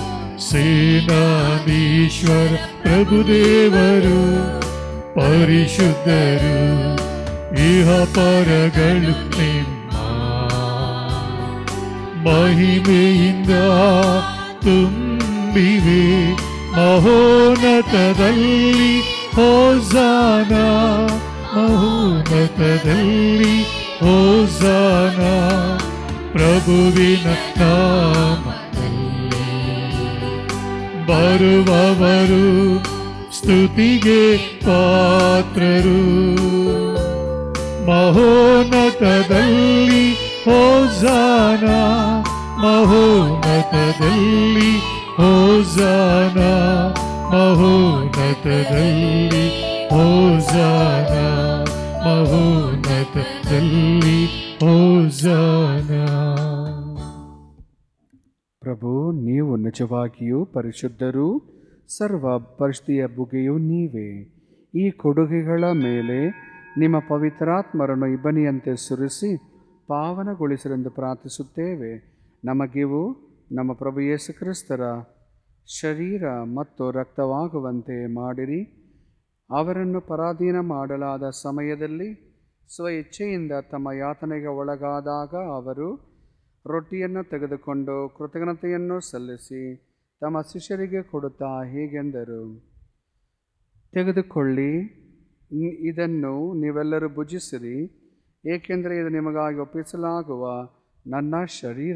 Speaker 1: ಸೇನಾಧೀಶ್ವರ ಪ್ರಭುದೇವರು ಪರಿಶುದ್ಧರು ಇಹ ಪರಗಳು ನಿಮ್ಮ ಮಹಿಮೆಯಿಂದ ತುಂಬಿವೆ ಮಹೋನ್ನತದಲ್ಲಿ ಹೋಸಾನ ಮಹೋನ್ನತದಲ್ಲಿ ಹೋಸಾನ ಪ್ರಭುವಿನ ನಾಮದಲ್ಲಿ ಬರುವವರು ಸ್ತುತಿಗೆ ಪಾತ್ರರು ಮಹೋನ್ನತದಲ್ಲಿ ಹೋಸಾನ ಮಹೋನ್ನತದಲ್ಲಿ ಹೋಸಾನ ಮಹೋನ್ನತದಲ್ಲಿ ಹೋಸಾನ ಮಹೋನ್ನತದಲ್ಲಿ ಹೋಸಾನ
Speaker 2: ಪ್ರಭು ನೀವು ನಿಜವಾಗಿಯೂ ಪರಿಶುದ್ಧರು ಸರ್ವ ಪರಿಸ್ಥಿತಿಯ ಬುಗೆಯೂ ನೀವೇ ಈ ಕೊಡುಗೆಗಳ ಮೇಲೆ ನಿಮ್ಮ ಪವಿತ್ರಾತ್ಮರನ್ನು ಇಬ್ಬನಿಯಂತೆ ಸುರಿಸಿ ಪಾವನಗೊಳಿಸಲೆಂದು ಪ್ರಾರ್ಥಿಸುತ್ತೇವೆ ನಮಗಿವು ನಮ್ಮ ಪ್ರಭು ಯೇಸು ಕ್ರಿಸ್ತರ ಶರೀರ ಮತ್ತು ರಕ್ತವಾಗುವಂತೆ ಮಾಡಿರಿ ಅವರನ್ನು ಪರಾಧೀನ ಮಾಡಲಾದ ಸಮಯದಲ್ಲಿ ಸ್ವ ಇಚ್ಛೆಯಿಂದ ತಮ್ಮ ಯಾತನೆಗೆ ಒಳಗಾದಾಗ ಅವರು ರೊಟ್ಟಿಯನ್ನು ತೆಗೆದುಕೊಂಡು ಕೃತಜ್ಞತೆಯನ್ನು ಸಲ್ಲಿಸಿ ತಮ್ಮ ಶಿಷ್ಯರಿಗೆ ಕೊಡುತ್ತಾ ಹೀಗೆಂದರು ತೆಗೆದುಕೊಳ್ಳಿ ನ್- ಇದನ್ನು ನೀವೆಲ್ಲರೂ ಭುಜಿಸಿರಿ ಏಕೆಂದರೆ ಇದು ನಿಮಗಾಗಿ ಒಪ್ಪಿಸಲಾಗುವ ನನ್ನ ಶರೀರ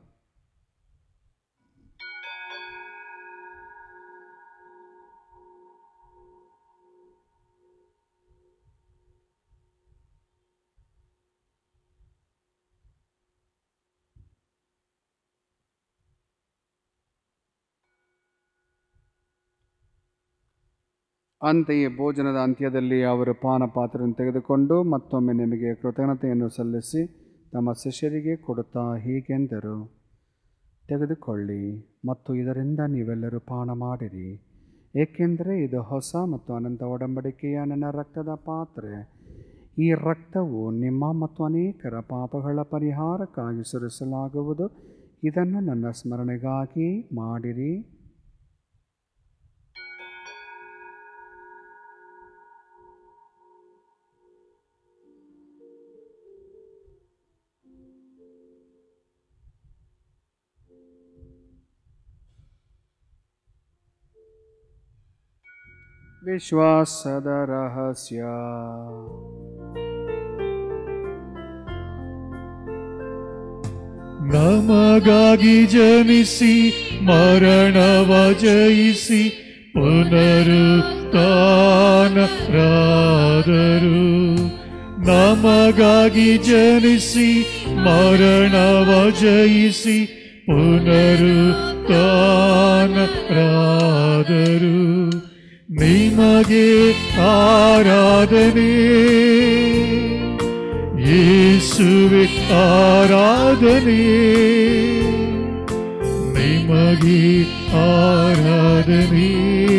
Speaker 2: ಅಂತೆಯೇ ಭೋಜನದ ಅಂತ್ಯದಲ್ಲಿ ಅವರು ಪಾನಪಾತ್ರೆಯನ್ನು ತೆಗೆದುಕೊಂಡು ಮತ್ತೊಮ್ಮೆ ನಿಮಗೆ ಕೃತಜ್ಞತೆಯನ್ನು ಸಲ್ಲಿಸಿ ತಮ್ಮ ಶಿಷ್ಯರಿಗೆ ಕೊಡುತ್ತಾ ಹೀಗೆಂದರು ತೆಗೆದುಕೊಳ್ಳಿ ಮತ್ತು ಇದರಿಂದ ನೀವೆಲ್ಲರೂ ಪಾನ ಮಾಡಿರಿ ಏಕೆಂದರೆ ಇದು ಹೊಸ ಮತ್ತು ಅನಂತ ಒಡಂಬಡಿಕೆಯ ನನ್ನ ರಕ್ತದ ಪಾತ್ರೆ ಈ ರಕ್ತವು ನಿಮ್ಮ ಮತ್ತು ಅನೇಕರ ಪಾಪಗಳ ಪರಿಹಾರಕ್ಕಾಗಿ ಸುರಿಸಲಾಗುವುದು ಇದನ್ನು ನನ್ನ ಸ್ಮರಣೆಗಾಗಿ ಮಾಡಿರಿ ವಿಶ್ವಾಸದ ರಹಸ್ಯ
Speaker 1: ನಮಗಾಗಿ ಜನಿಸಿ ಮರಣವ ಜಯಿಸಿ ಪುನರುತ್ಥಾನರಾದರು ನಮಗಾಗಿ ಜನಿಸಿ ಮರಣವ ಜಯಿಸಿ ಪುನರುತ್ಥಾನರಾದರು ನಿಮಗೆ ಆರಾಧನೆ ಯೇಸುವೆ ಆರಾಧನೆ ನಿಮಗೆ ಆರಾಧನೆ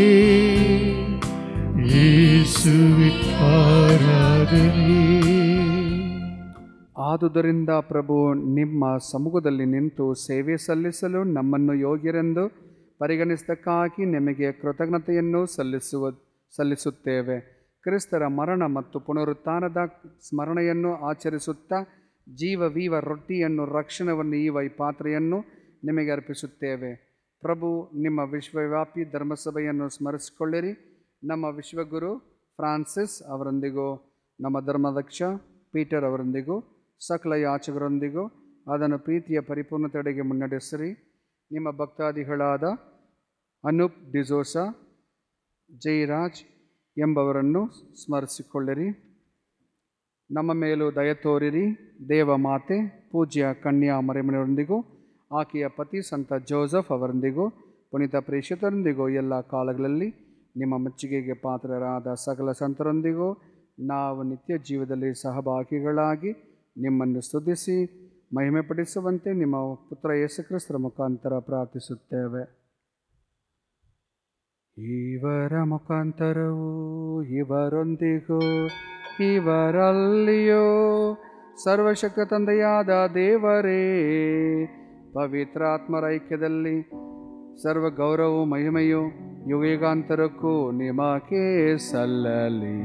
Speaker 1: ಯೇಸುವೆ ಆರಾಧನೆ
Speaker 2: ಆದುದರಿಂದ ಪ್ರಭು ನಿಮ್ಮ ಸಮ್ಮುಖದಲ್ಲಿ ನಿಂತು ಸೇವೆ ಸಲ್ಲಿಸಲು ನಮ್ಮನ್ನು ಯೋಗ್ಯರೆಂದು ಪರಿಗಣಿಸಿದ್ದಕ್ಕಾಗಿ ನಿಮಗೆ ಕೃತಜ್ಞತೆಯನ್ನು ಸಲ್ಲಿಸುವ ಸಲ್ಲಿಸುತ್ತೇವೆ ಕ್ರಿಸ್ತರ ಮರಣ ಮತ್ತು ಪುನರುತ್ಥಾನದ ಸ್ಮರಣೆಯನ್ನು ಆಚರಿಸುತ್ತಾ ಜೀವ ವೀವ ರೊಟ್ಟಿಯನ್ನು ರಕ್ಷಣವನ್ನು ಈವ ಈ ಪಾತ್ರೆಯನ್ನು ನಿಮಗೆ ಅರ್ಪಿಸುತ್ತೇವೆ ಪ್ರಭು ನಿಮ್ಮ ವಿಶ್ವವ್ಯಾಪಿ ಧರ್ಮಸಭೆಯನ್ನು ಸ್ಮರಿಸಿಕೊಳ್ಳಿರಿ ನಮ್ಮ ವಿಶ್ವಗುರು ಫ್ರಾನ್ಸಿಸ್ ಅವರೊಂದಿಗೂ ನಮ್ಮ ಧರ್ಮಾಧ್ಯಕ್ಷ ಪೀಟರ್ ಅವರೊಂದಿಗೂ ಸಕಲ ಯಾಚಕರೊಂದಿಗೂ ಅದನ್ನು ಪ್ರೀತಿಯ ಪರಿಪೂರ್ಣತೆಡೆಗೆ ಮುನ್ನಡೆಸಿರಿ ನಿಮ್ಮ ಭಕ್ತಾದಿಗಳಾದ ಅನೂಪ್ ಡಿಸೋಸಾ ಜೈರಾಜ್ ಎಂಬವರನ್ನು ಸ್ಮರಿಸಿಕೊಳ್ಳಿರಿ ನಮ್ಮ ಮೇಲೂ ದಯ ತೋರಿರಿ ದೇವಮಾತೆ ಪೂಜ್ಯ ಕನ್ಯಾ ಮರೆಮನೆಯವರೊಂದಿಗೂ ಆಕೆಯ ಪತಿ ಸಂತ ಜೋಸಫ್ ಅವರೊಂದಿಗೂ ಪುನೀತ ಪ್ರೇಷಿತರೊಂದಿಗೂ ಎಲ್ಲ ಕಾಲಗಳಲ್ಲಿ ನಿಮ್ಮ ಮೆಚ್ಚುಗೆಗೆ ಪಾತ್ರರಾದ ಸಕಲ ಸಂತರೊಂದಿಗೂ ನಾವು ನಿತ್ಯ ಜೀವದಲ್ಲಿ ಸಹಭಾಗಿಗಳಾಗಿ ನಿಮ್ಮನ್ನು ಸ್ತುತಿಸಿ ಮಹಿಮೆಪಡಿಸುವಂತೆ ನಿಮ್ಮ ಪುತ್ರ ಯೇಸುಕ್ರಿಸ್ತರ ಮುಖಾಂತರ ಪ್ರಾರ್ಥಿಸುತ್ತೇವೆ ಇವರ ಮುಖಾಂತರವೂ ಇವರೊಂದಿಗೂ ಇವರಲ್ಲಿಯೂ ಸರ್ವಶಕ್ತ ತಂದೆಯಾದ ದೇವರೇ ಪವಿತ್ರಾತ್ಮರ ಐಕ್ಯದಲ್ಲಿ ಸರ್ವ ಗೌರವ ಮಹಿಮೆಯು ಯುಗಯುಗಾಂತರಕ್ಕೂ ನಿಮಗೇ ಸಲ್ಲಲಿ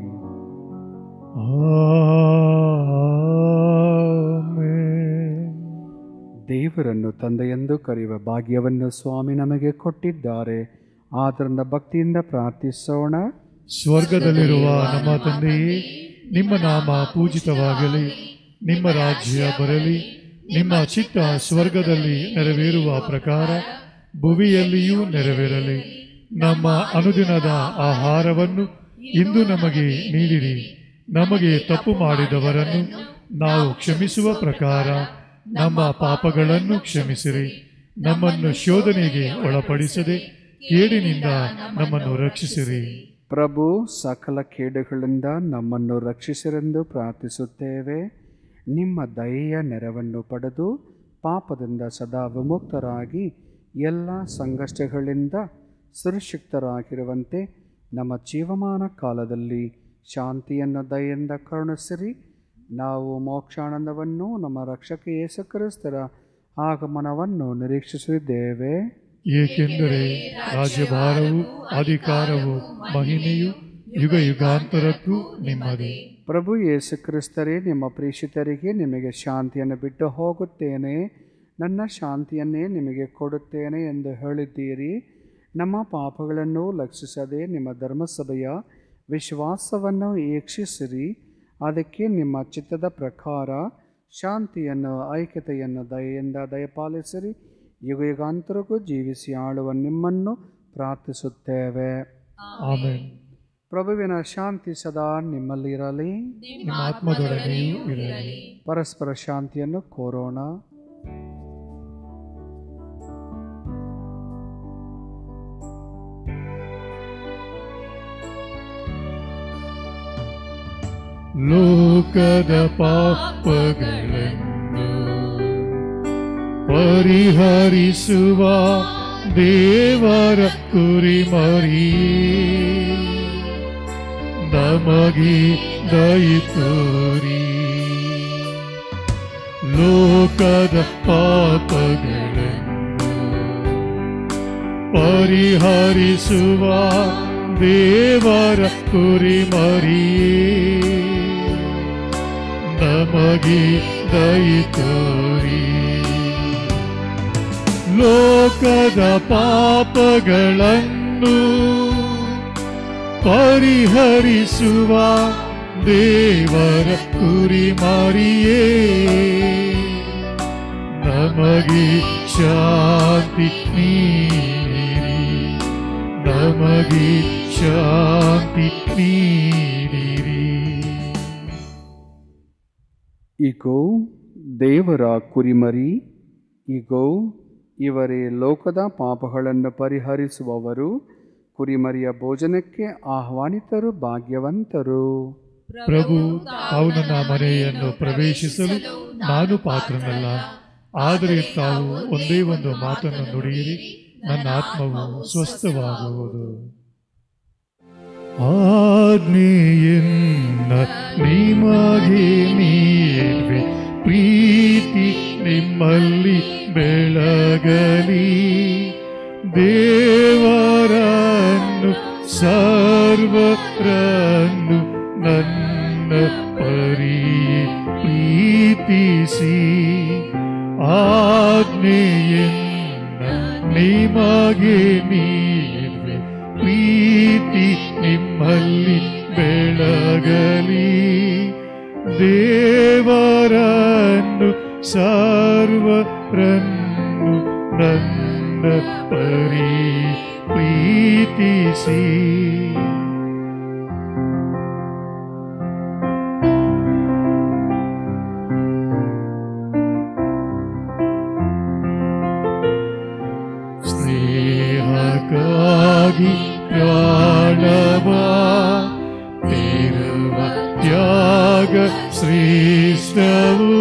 Speaker 1: ಆಮೆನ್.
Speaker 2: ದೇವರನ್ನು ತಂದೆಯೆಂದು ಕರೆಯುವ ಭಾಗ್ಯವನ್ನು ಸ್ವಾಮಿ ನಮಗೆ ಕೊಟ್ಟಿದ್ದಾರೆ ಆದ್ದರಿಂದ ಭಕ್ತಿಯಿಂದ ಪ್ರಾರ್ಥಿಸೋಣ
Speaker 1: ಸ್ವರ್ಗದಲ್ಲಿರುವ ನಮ್ಮ ತಂದೆಯೇ ನಿಮ್ಮ ನಾಮ ಪೂಜಿತವಾಗಲಿ ನಿಮ್ಮ ರಾಜ್ಯ ಬರಲಿ ನಿಮ್ಮ ಚಿತ್ತ ಸ್ವರ್ಗದಲ್ಲಿ ನೆರವೇರುವ ಪ್ರಕಾರ ಭುವಿಯಲ್ಲಿಯೂ ನೆರವೇರಲಿ ನಮ್ಮ ಅನುದಿನದ ಆಹಾರವನ್ನು ಇಂದು ನಮಗೆ ನೀಡಿರಿ ನಮಗೆ ತಪ್ಪು ಮಾಡಿದವರನ್ನು ನಾವು ಕ್ಷಮಿಸುವ ಪ್ರಕಾರ ನಮ್ಮ ಪಾಪಗಳನ್ನು ಕ್ಷಮಿಸಿರಿ ನಮ್ಮನ್ನು ಶೋಧನೆಗೆ ಒಳಪಡಿಸದೆ ಕೇಡಿನಿಂದ ನಮ್ಮನ್ನು ರಕ್ಷಿಸಿರಿ
Speaker 2: ಪ್ರಭು ಸಕಲ ಕೇಡುಗಳಿಂದ ನಮ್ಮನ್ನು ರಕ್ಷಿಸಿರೆಂದು ಪ್ರಾರ್ಥಿಸುತ್ತೇವೆ ನಿಮ್ಮ ದಯೆಯ ನೆರವನ್ನು ಪಡೆದು ಪಾಪದಿಂದ ಸದಾ ವಿಮುಕ್ತರಾಗಿ ಎಲ್ಲ ಸಂಕಷ್ಟಗಳಿಂದ ಸುರಕ್ಷಿತರಾಗಿರುವಂತೆ ನಮ್ಮ ಜೀವಮಾನ ಕಾಲದಲ್ಲಿ ಶಾಂತಿಯನ್ನು ದಯೆಯಿಂದ ಕರುಣಿಸಿರಿ ನಾವು ಮೋಕ್ಷಾನಂದವನ್ನು ನಮ್ಮ ರಕ್ಷಕ ಯೇಸುಕ್ರಿಸ್ತರ ಆಗಮನವನ್ನು ನಿರೀಕ್ಷಿಸಿದ್ದೇವೆ
Speaker 1: ಏಕೆಂದರೆ ರಾಜ್ಯಭಾರವು ಅಧಿಕಾರವು ಮಹಿಮೆಯು ಯುಗ ಯುಗಾಂತರಕ್ಕೂ ನಿಮ್ಮದೇ
Speaker 2: ಪ್ರಭು ಯೇಸು ಕ್ರಿಸ್ತರೇ ನಿಮ್ಮ ಪ್ರೀಷಿತರಿಗೆ ನಿಮಗೆ ಶಾಂತಿಯನ್ನು ಬಿಟ್ಟು ಹೋಗುತ್ತೇನೆ ನನ್ನ ಶಾಂತಿಯನ್ನೇ ನಿಮಗೆ ಕೊಡುತ್ತೇನೆ ಎಂದು ಹೇಳಿದ್ದೀರಿ ನಮ್ಮ ಪಾಪಗಳನ್ನು ಲಕ್ಷಿಸದೆ ನಿಮ್ಮ ಧರ್ಮಸಭೆಯ ವಿಶ್ವಾಸವನ್ನು ಈಕ್ಷಿಸಿರಿ ಅದಕ್ಕೆ ನಿಮ್ಮ ಚಿತ್ತದ ಪ್ರಕಾರ ಶಾಂತಿಯನ್ನು ಐಕ್ಯತೆಯನ್ನು ದಯೆಯಿಂದ ದಯಪಾಲಿಸಿರಿ ಯುಗ ಯುಗಾಂತರಕ್ಕೂ ಜೀವಿಸಿ ಆಳುವ ನಿಮ್ಮನ್ನು ಪ್ರಾರ್ಥಿಸುತ್ತೇವೆ
Speaker 1: ಆಮೇನ್
Speaker 2: ಪ್ರಭುವಿನ ಶಾಂತಿ ಸದಾ ನಿಮ್ಮಲ್ಲಿರಲಿ
Speaker 1: ನಿಮ್ಮ ಆತ್ಮದೊಡನೆಯೂ ಇರಲಿ
Speaker 2: ಪರಸ್ಪರ ಶಾಂತಿಯನ್ನು ಕೋರೋಣ
Speaker 1: ಲೋಕದ ಪಾಪಗಳನ್ನು ಪರಿಹರಿಸುವ ದೇವರ ಕುರಿಮರಿ ನಮಗೆ ದಯಿತೋರಿ ಲೋಕದ ಪಾಪಗಳನ್ನು ಪರಿಹರಿಸುವ ದೇವರ ಕುರಿಮರಿಯೇ ನಮಗೆ ದಯಿತೋರಿ ಲೋಕದ ಪಾಪಗಳನ್ನು ಪರಿಹರಿಸುವ ದೇವರ ಕುರಿಮರಿಯೇ ನಮಗೆ ಶಾಂತಿ ನೀಡಿರಿ ನಮಗೆ ಶಾಂತಿ ನೀಡಿರಿ
Speaker 2: ಈಗೋ ದೇವರ ಕುರಿಮರಿ ಈಗೋ ಇವರೇ ಲೋಕದ ಪಾಪಗಳನ್ನು ಪರಿಹರಿಸುವವರು ಕುರಿಮರಿಯ ಭೋಜನಕ್ಕೆ ಆಹ್ವಾನಿತರು ಭಾಗ್ಯವಂತರು
Speaker 1: ಪ್ರಭು ತಾವು ನನ್ನ ಮನೆಯನ್ನು ಪ್ರವೇಶಿಸಲು ನಾನು ಪಾತ್ರನಲ್ಲ ಆದರೆ ತಾವು ಒಂದೇ ಒಂದು ಮಾತನ್ನು ನುಡಿಯಿರಿ ನನ್ನ ಆತ್ಮವು ಸ್ವಸ್ಥವಾಗುವುದು ಆಜ್ಞೆಯನ್ನ ನಿಮಗೆ ನೀಡುವೆ ಪ್ರೀತಿ ನಿಮ್ಮಲ್ಲಿ ಬೆಳಗಲಿ ದೇವರನ್ನು ಸರ್ವರನ್ನು ನನ್ನ ಪರಿ ಪ್ರೀತಿಸಿ ಆಜ್ಞೆಯನ್ನ ನಿಮಗೆ ನೀಡುವೆ ಪ್ರೀತಿ ನಿಮ್ಮಲ್ಲಿ ಬೆಳಗಲಿ ದೇವರನ್ನು ಸರ್ವರನ್ನು ನನ್ನ ಪರಿ ಪ್ರೀತಿಸಿ ನಿಮ್ಮೆಲ್ಲಿಗಾಗಿ ಪ್ರಾಣವಾ ತೇರುವ ತ್ಯಾಗ ಶ್ರೇಷ್ಠವು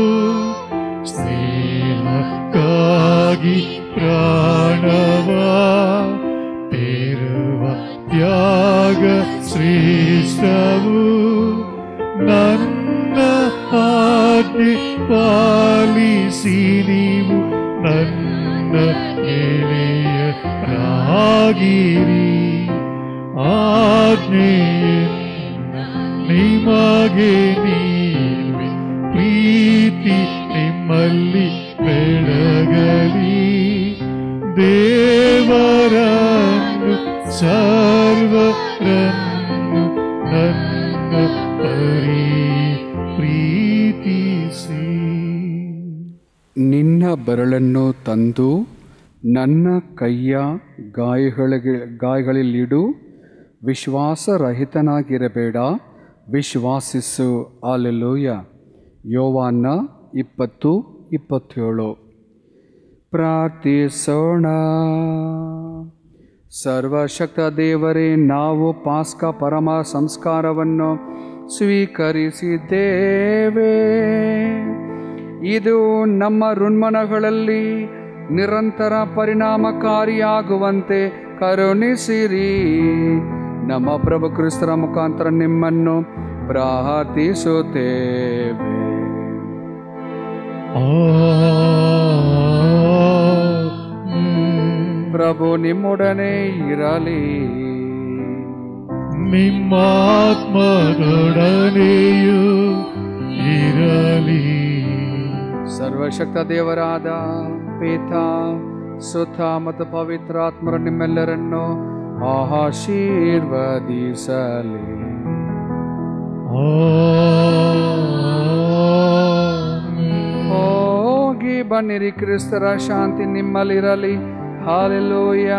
Speaker 1: ಸ್ನೇಹಕ್ಕಾಗಿ ಪ್ರಾಣವಾ ತೇರುವ ತ್ಯಾಗ ಶ್ರೇಷ್ಠವು ನನ್ನ ಆಜ್ಞೆ ಪಾಲಿಸಿ ನೀವು ನನ್ನ ಗೆಳೆಯರಾಗಿರಿ ಆಜ್ಞೆಯನ್ನ ನಿಮಗೆ ನೀವೆ ಪ್ರೀತಿ ನಿಮ್ಮಲ್ಲಿ ಬೆಳಗಲಿ ದೇವರನ್ನು ಸರ್ವರನ್ನು ನನ್ನ ಪರಿ ಪ್ರೀತಿಸಿ
Speaker 2: ನಿನ್ನ ಬೆರಳನ್ನು ತಂದು ನನ್ನ ಕೈಯ ಗಾಯಗಳಿಗೆ ಗಾಯಗಳಲ್ಲಿಡು ವಿಶ್ವಾಸರಹಿತನಾಗಿರಬೇಡ ವಿಶ್ವಾಸಿಸು ಅಲ್ಲೆಲೂಯ ಯೋವಾನ್ನ ಇಪ್ಪತ್ತು ಇಪ್ಪತ್ತೇಳು ಪ್ರಾರ್ಥಿಸೋಣ ಸರ್ವಶಕ್ತ ದೇವರೇ ನಾವು ಪಾಸ್ಕ ಪರಮ ಸಂಸ್ಕಾರವನ್ನು ಸ್ವೀಕರಿಸಿದ್ದೇವೆ ಇದು ನಮ್ಮ ಋಣ್ಮನಗಳಲ್ಲಿ ನಿರಂತರ ಪರಿಣಾಮಕಾರಿಯಾಗುವಂತೆ ಕರುಣಿಸಿರಿ ನಮ್ಮ ಪ್ರಭು ಕ್ರಿಸ್ತರ ಮುಖಾಂತರ ನಿಮ್ಮನ್ನು ಪ್ರಾರ್ಥಿಸುತ್ತೇವೆ
Speaker 1: ಆಮೆನ್.
Speaker 2: ಪ್ರಭು ನಿಮ್ಮೊಡನೆ ಇರಲಿ
Speaker 1: ನಿಮ್ಮಾತ್ಮದೊಡನೆಯೂ ಇರಲಿ
Speaker 2: ಸರ್ವಶಕ್ತ ದೇವರಾದ ಪೀತ ಸುತ ಮತ್ತು ಪವಿತ್ರಾತ್ಮರ ನಿಮ್ಮೆಲ್ಲರನ್ನು ಆಶೀರ್ವದಿಸಲಿ
Speaker 1: ಆಮೆನ್.
Speaker 2: ಹೋಗಿ ಬನ್ನಿರಿ ಕ್ರಿಸ್ತರ ಶಾಂತಿ ನಿಮ್ಮಲ್ಲಿರಲಿ ಹಾಲೆಲೂಯ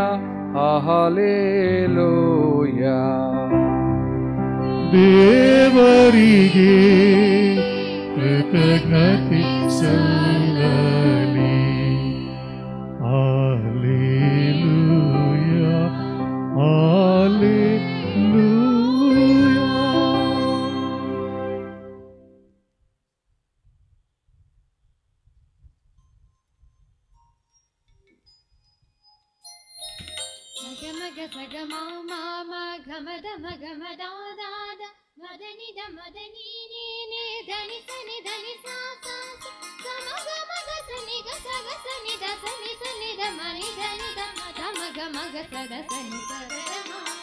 Speaker 2: ಹಾಲೆಲೂಯ
Speaker 1: ದೇವರಿಗೆ ಕೃತಜ್ಞತೆ ಸಲ್ಲಲಿ ಹಾಲೆಲೂಯ ಹಾಲೆಲೂಯ
Speaker 4: ಮಗ ಸಗ ಮಾಮ ಘಮದ ಮಗ ಮದಾದಾದ ಮದನಿದ ಮದನಿ ನೀನೆ ಧನಿ ಸನಿ ಧನಿ ಸಾ ಸಾ ಸಾ. ಸಮಗ ಮಗ ಸನಿ ಗ ಸಗ ಸನಿ ದ ಸನಿ ಸನಿ ದ ಮನಿ ಧನಿ ದ ಮದ ಮಗ ಮಗ ಸದ ಸನಿ ಸದ ದ ಮಾಮ.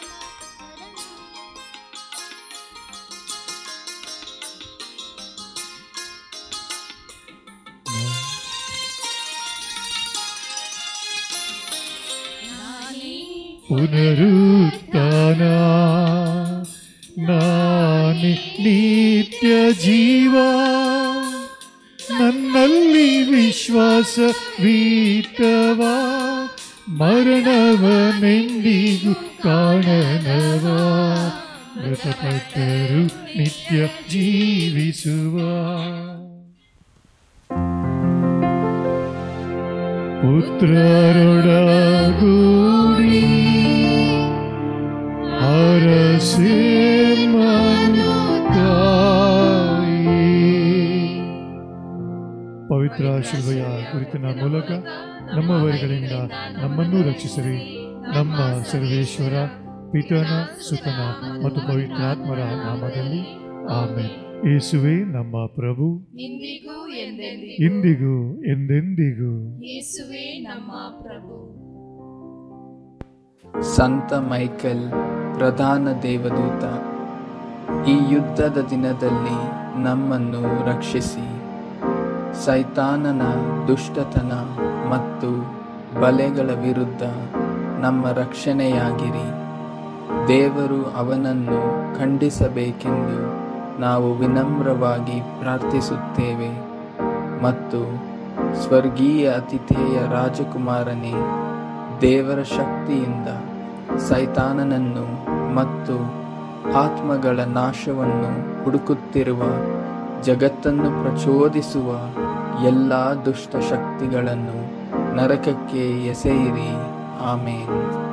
Speaker 1: ಪುನರುತ್ಥಾನ ನಾನೇ ನಿತ್ಯ ಜೀವ ನನ್ನಲ್ಲಿ ವಿಶ್ವಾಸವೀತವ ಮರಣವನೆಂದಿಗೂ ಕಾಣನವ ಮೃತಪಟ್ಟರು ನಿತ್ಯ ಜೀವಿಸುವ ಪುತ್ರರೊಡಗೂಡಿ ಹರಸೆ ತಾಯಿ ಪವಿತ್ರ ಶಿಲ್ವೆಯ ಕುರಿತಿನ ಮೂಲಕ ನಮ್ಮವರಿಗಳಿಂದ ನಮ್ಮನ್ನು ರಕ್ಷಿಸಿರಿ ನಮ್ಮ ಸರ್ವೇಶ್ವರ ಪಿತನ ಸುತನ ಮತ್ತು ಪವಿತ್ರಾತ್ಮರ ನಾಮದಲ್ಲಿ ಆಮೇಲೆ ಯೇಸುವೆ ನಮ್ಮ ಪ್ರಭು
Speaker 3: ಇಂದಿಗೂ ಎಂದೆಂದಿಗೂ
Speaker 1: ಇಂದಿಗೂ ಎಂದೆಂದಿಗೂ
Speaker 3: ಯೇಸುವೇ ನಮ್ಮ ಪ್ರಭು
Speaker 6: ಸಂತ ಮೈಕೆಲ್ ಪ್ರಧಾನ ದೇವದೂತ ಈ ಯುದ್ಧದ ದಿನದಲ್ಲಿ ನಮ್ಮನ್ನು ರಕ್ಷಿಸಿ ಸೈತಾನನ ದುಷ್ಟತನ ಮತ್ತು ಬಲೆಗಳ ವಿರುದ್ಧ ನಮ್ಮ ರಕ್ಷಣೆಯಾಗಿರಿ ದೇವರು ಅವನನ್ನು ಖಂಡಿಸಬೇಕೆಂದು ನಾವು ವಿನಮ್ರವಾಗಿ ಪ್ರಾರ್ಥಿಸುತ್ತೇವೆ ಮತ್ತು ಸ್ವರ್ಗೀಯ ಅತಿಥೇಯ ರಾಜಕುಮಾರನೇ ದೇವರ ಶಕ್ತಿಯಿಂದ ಸೈತಾನನನ್ನು ಮತ್ತು ಆತ್ಮಗಳ ನಾಶವನ್ನು ಹುಡುಕುತ್ತಿರುವ ಜಗತ್ತನ್ನು ಪ್ರಚೋದಿಸುವ ಎಲ್ಲ ದುಷ್ಟ ಶಕ್ತಿಗಳನ್ನು ನರಕಕ್ಕೆ ಎಸೆಯಿರಿ ಆಮೇನ್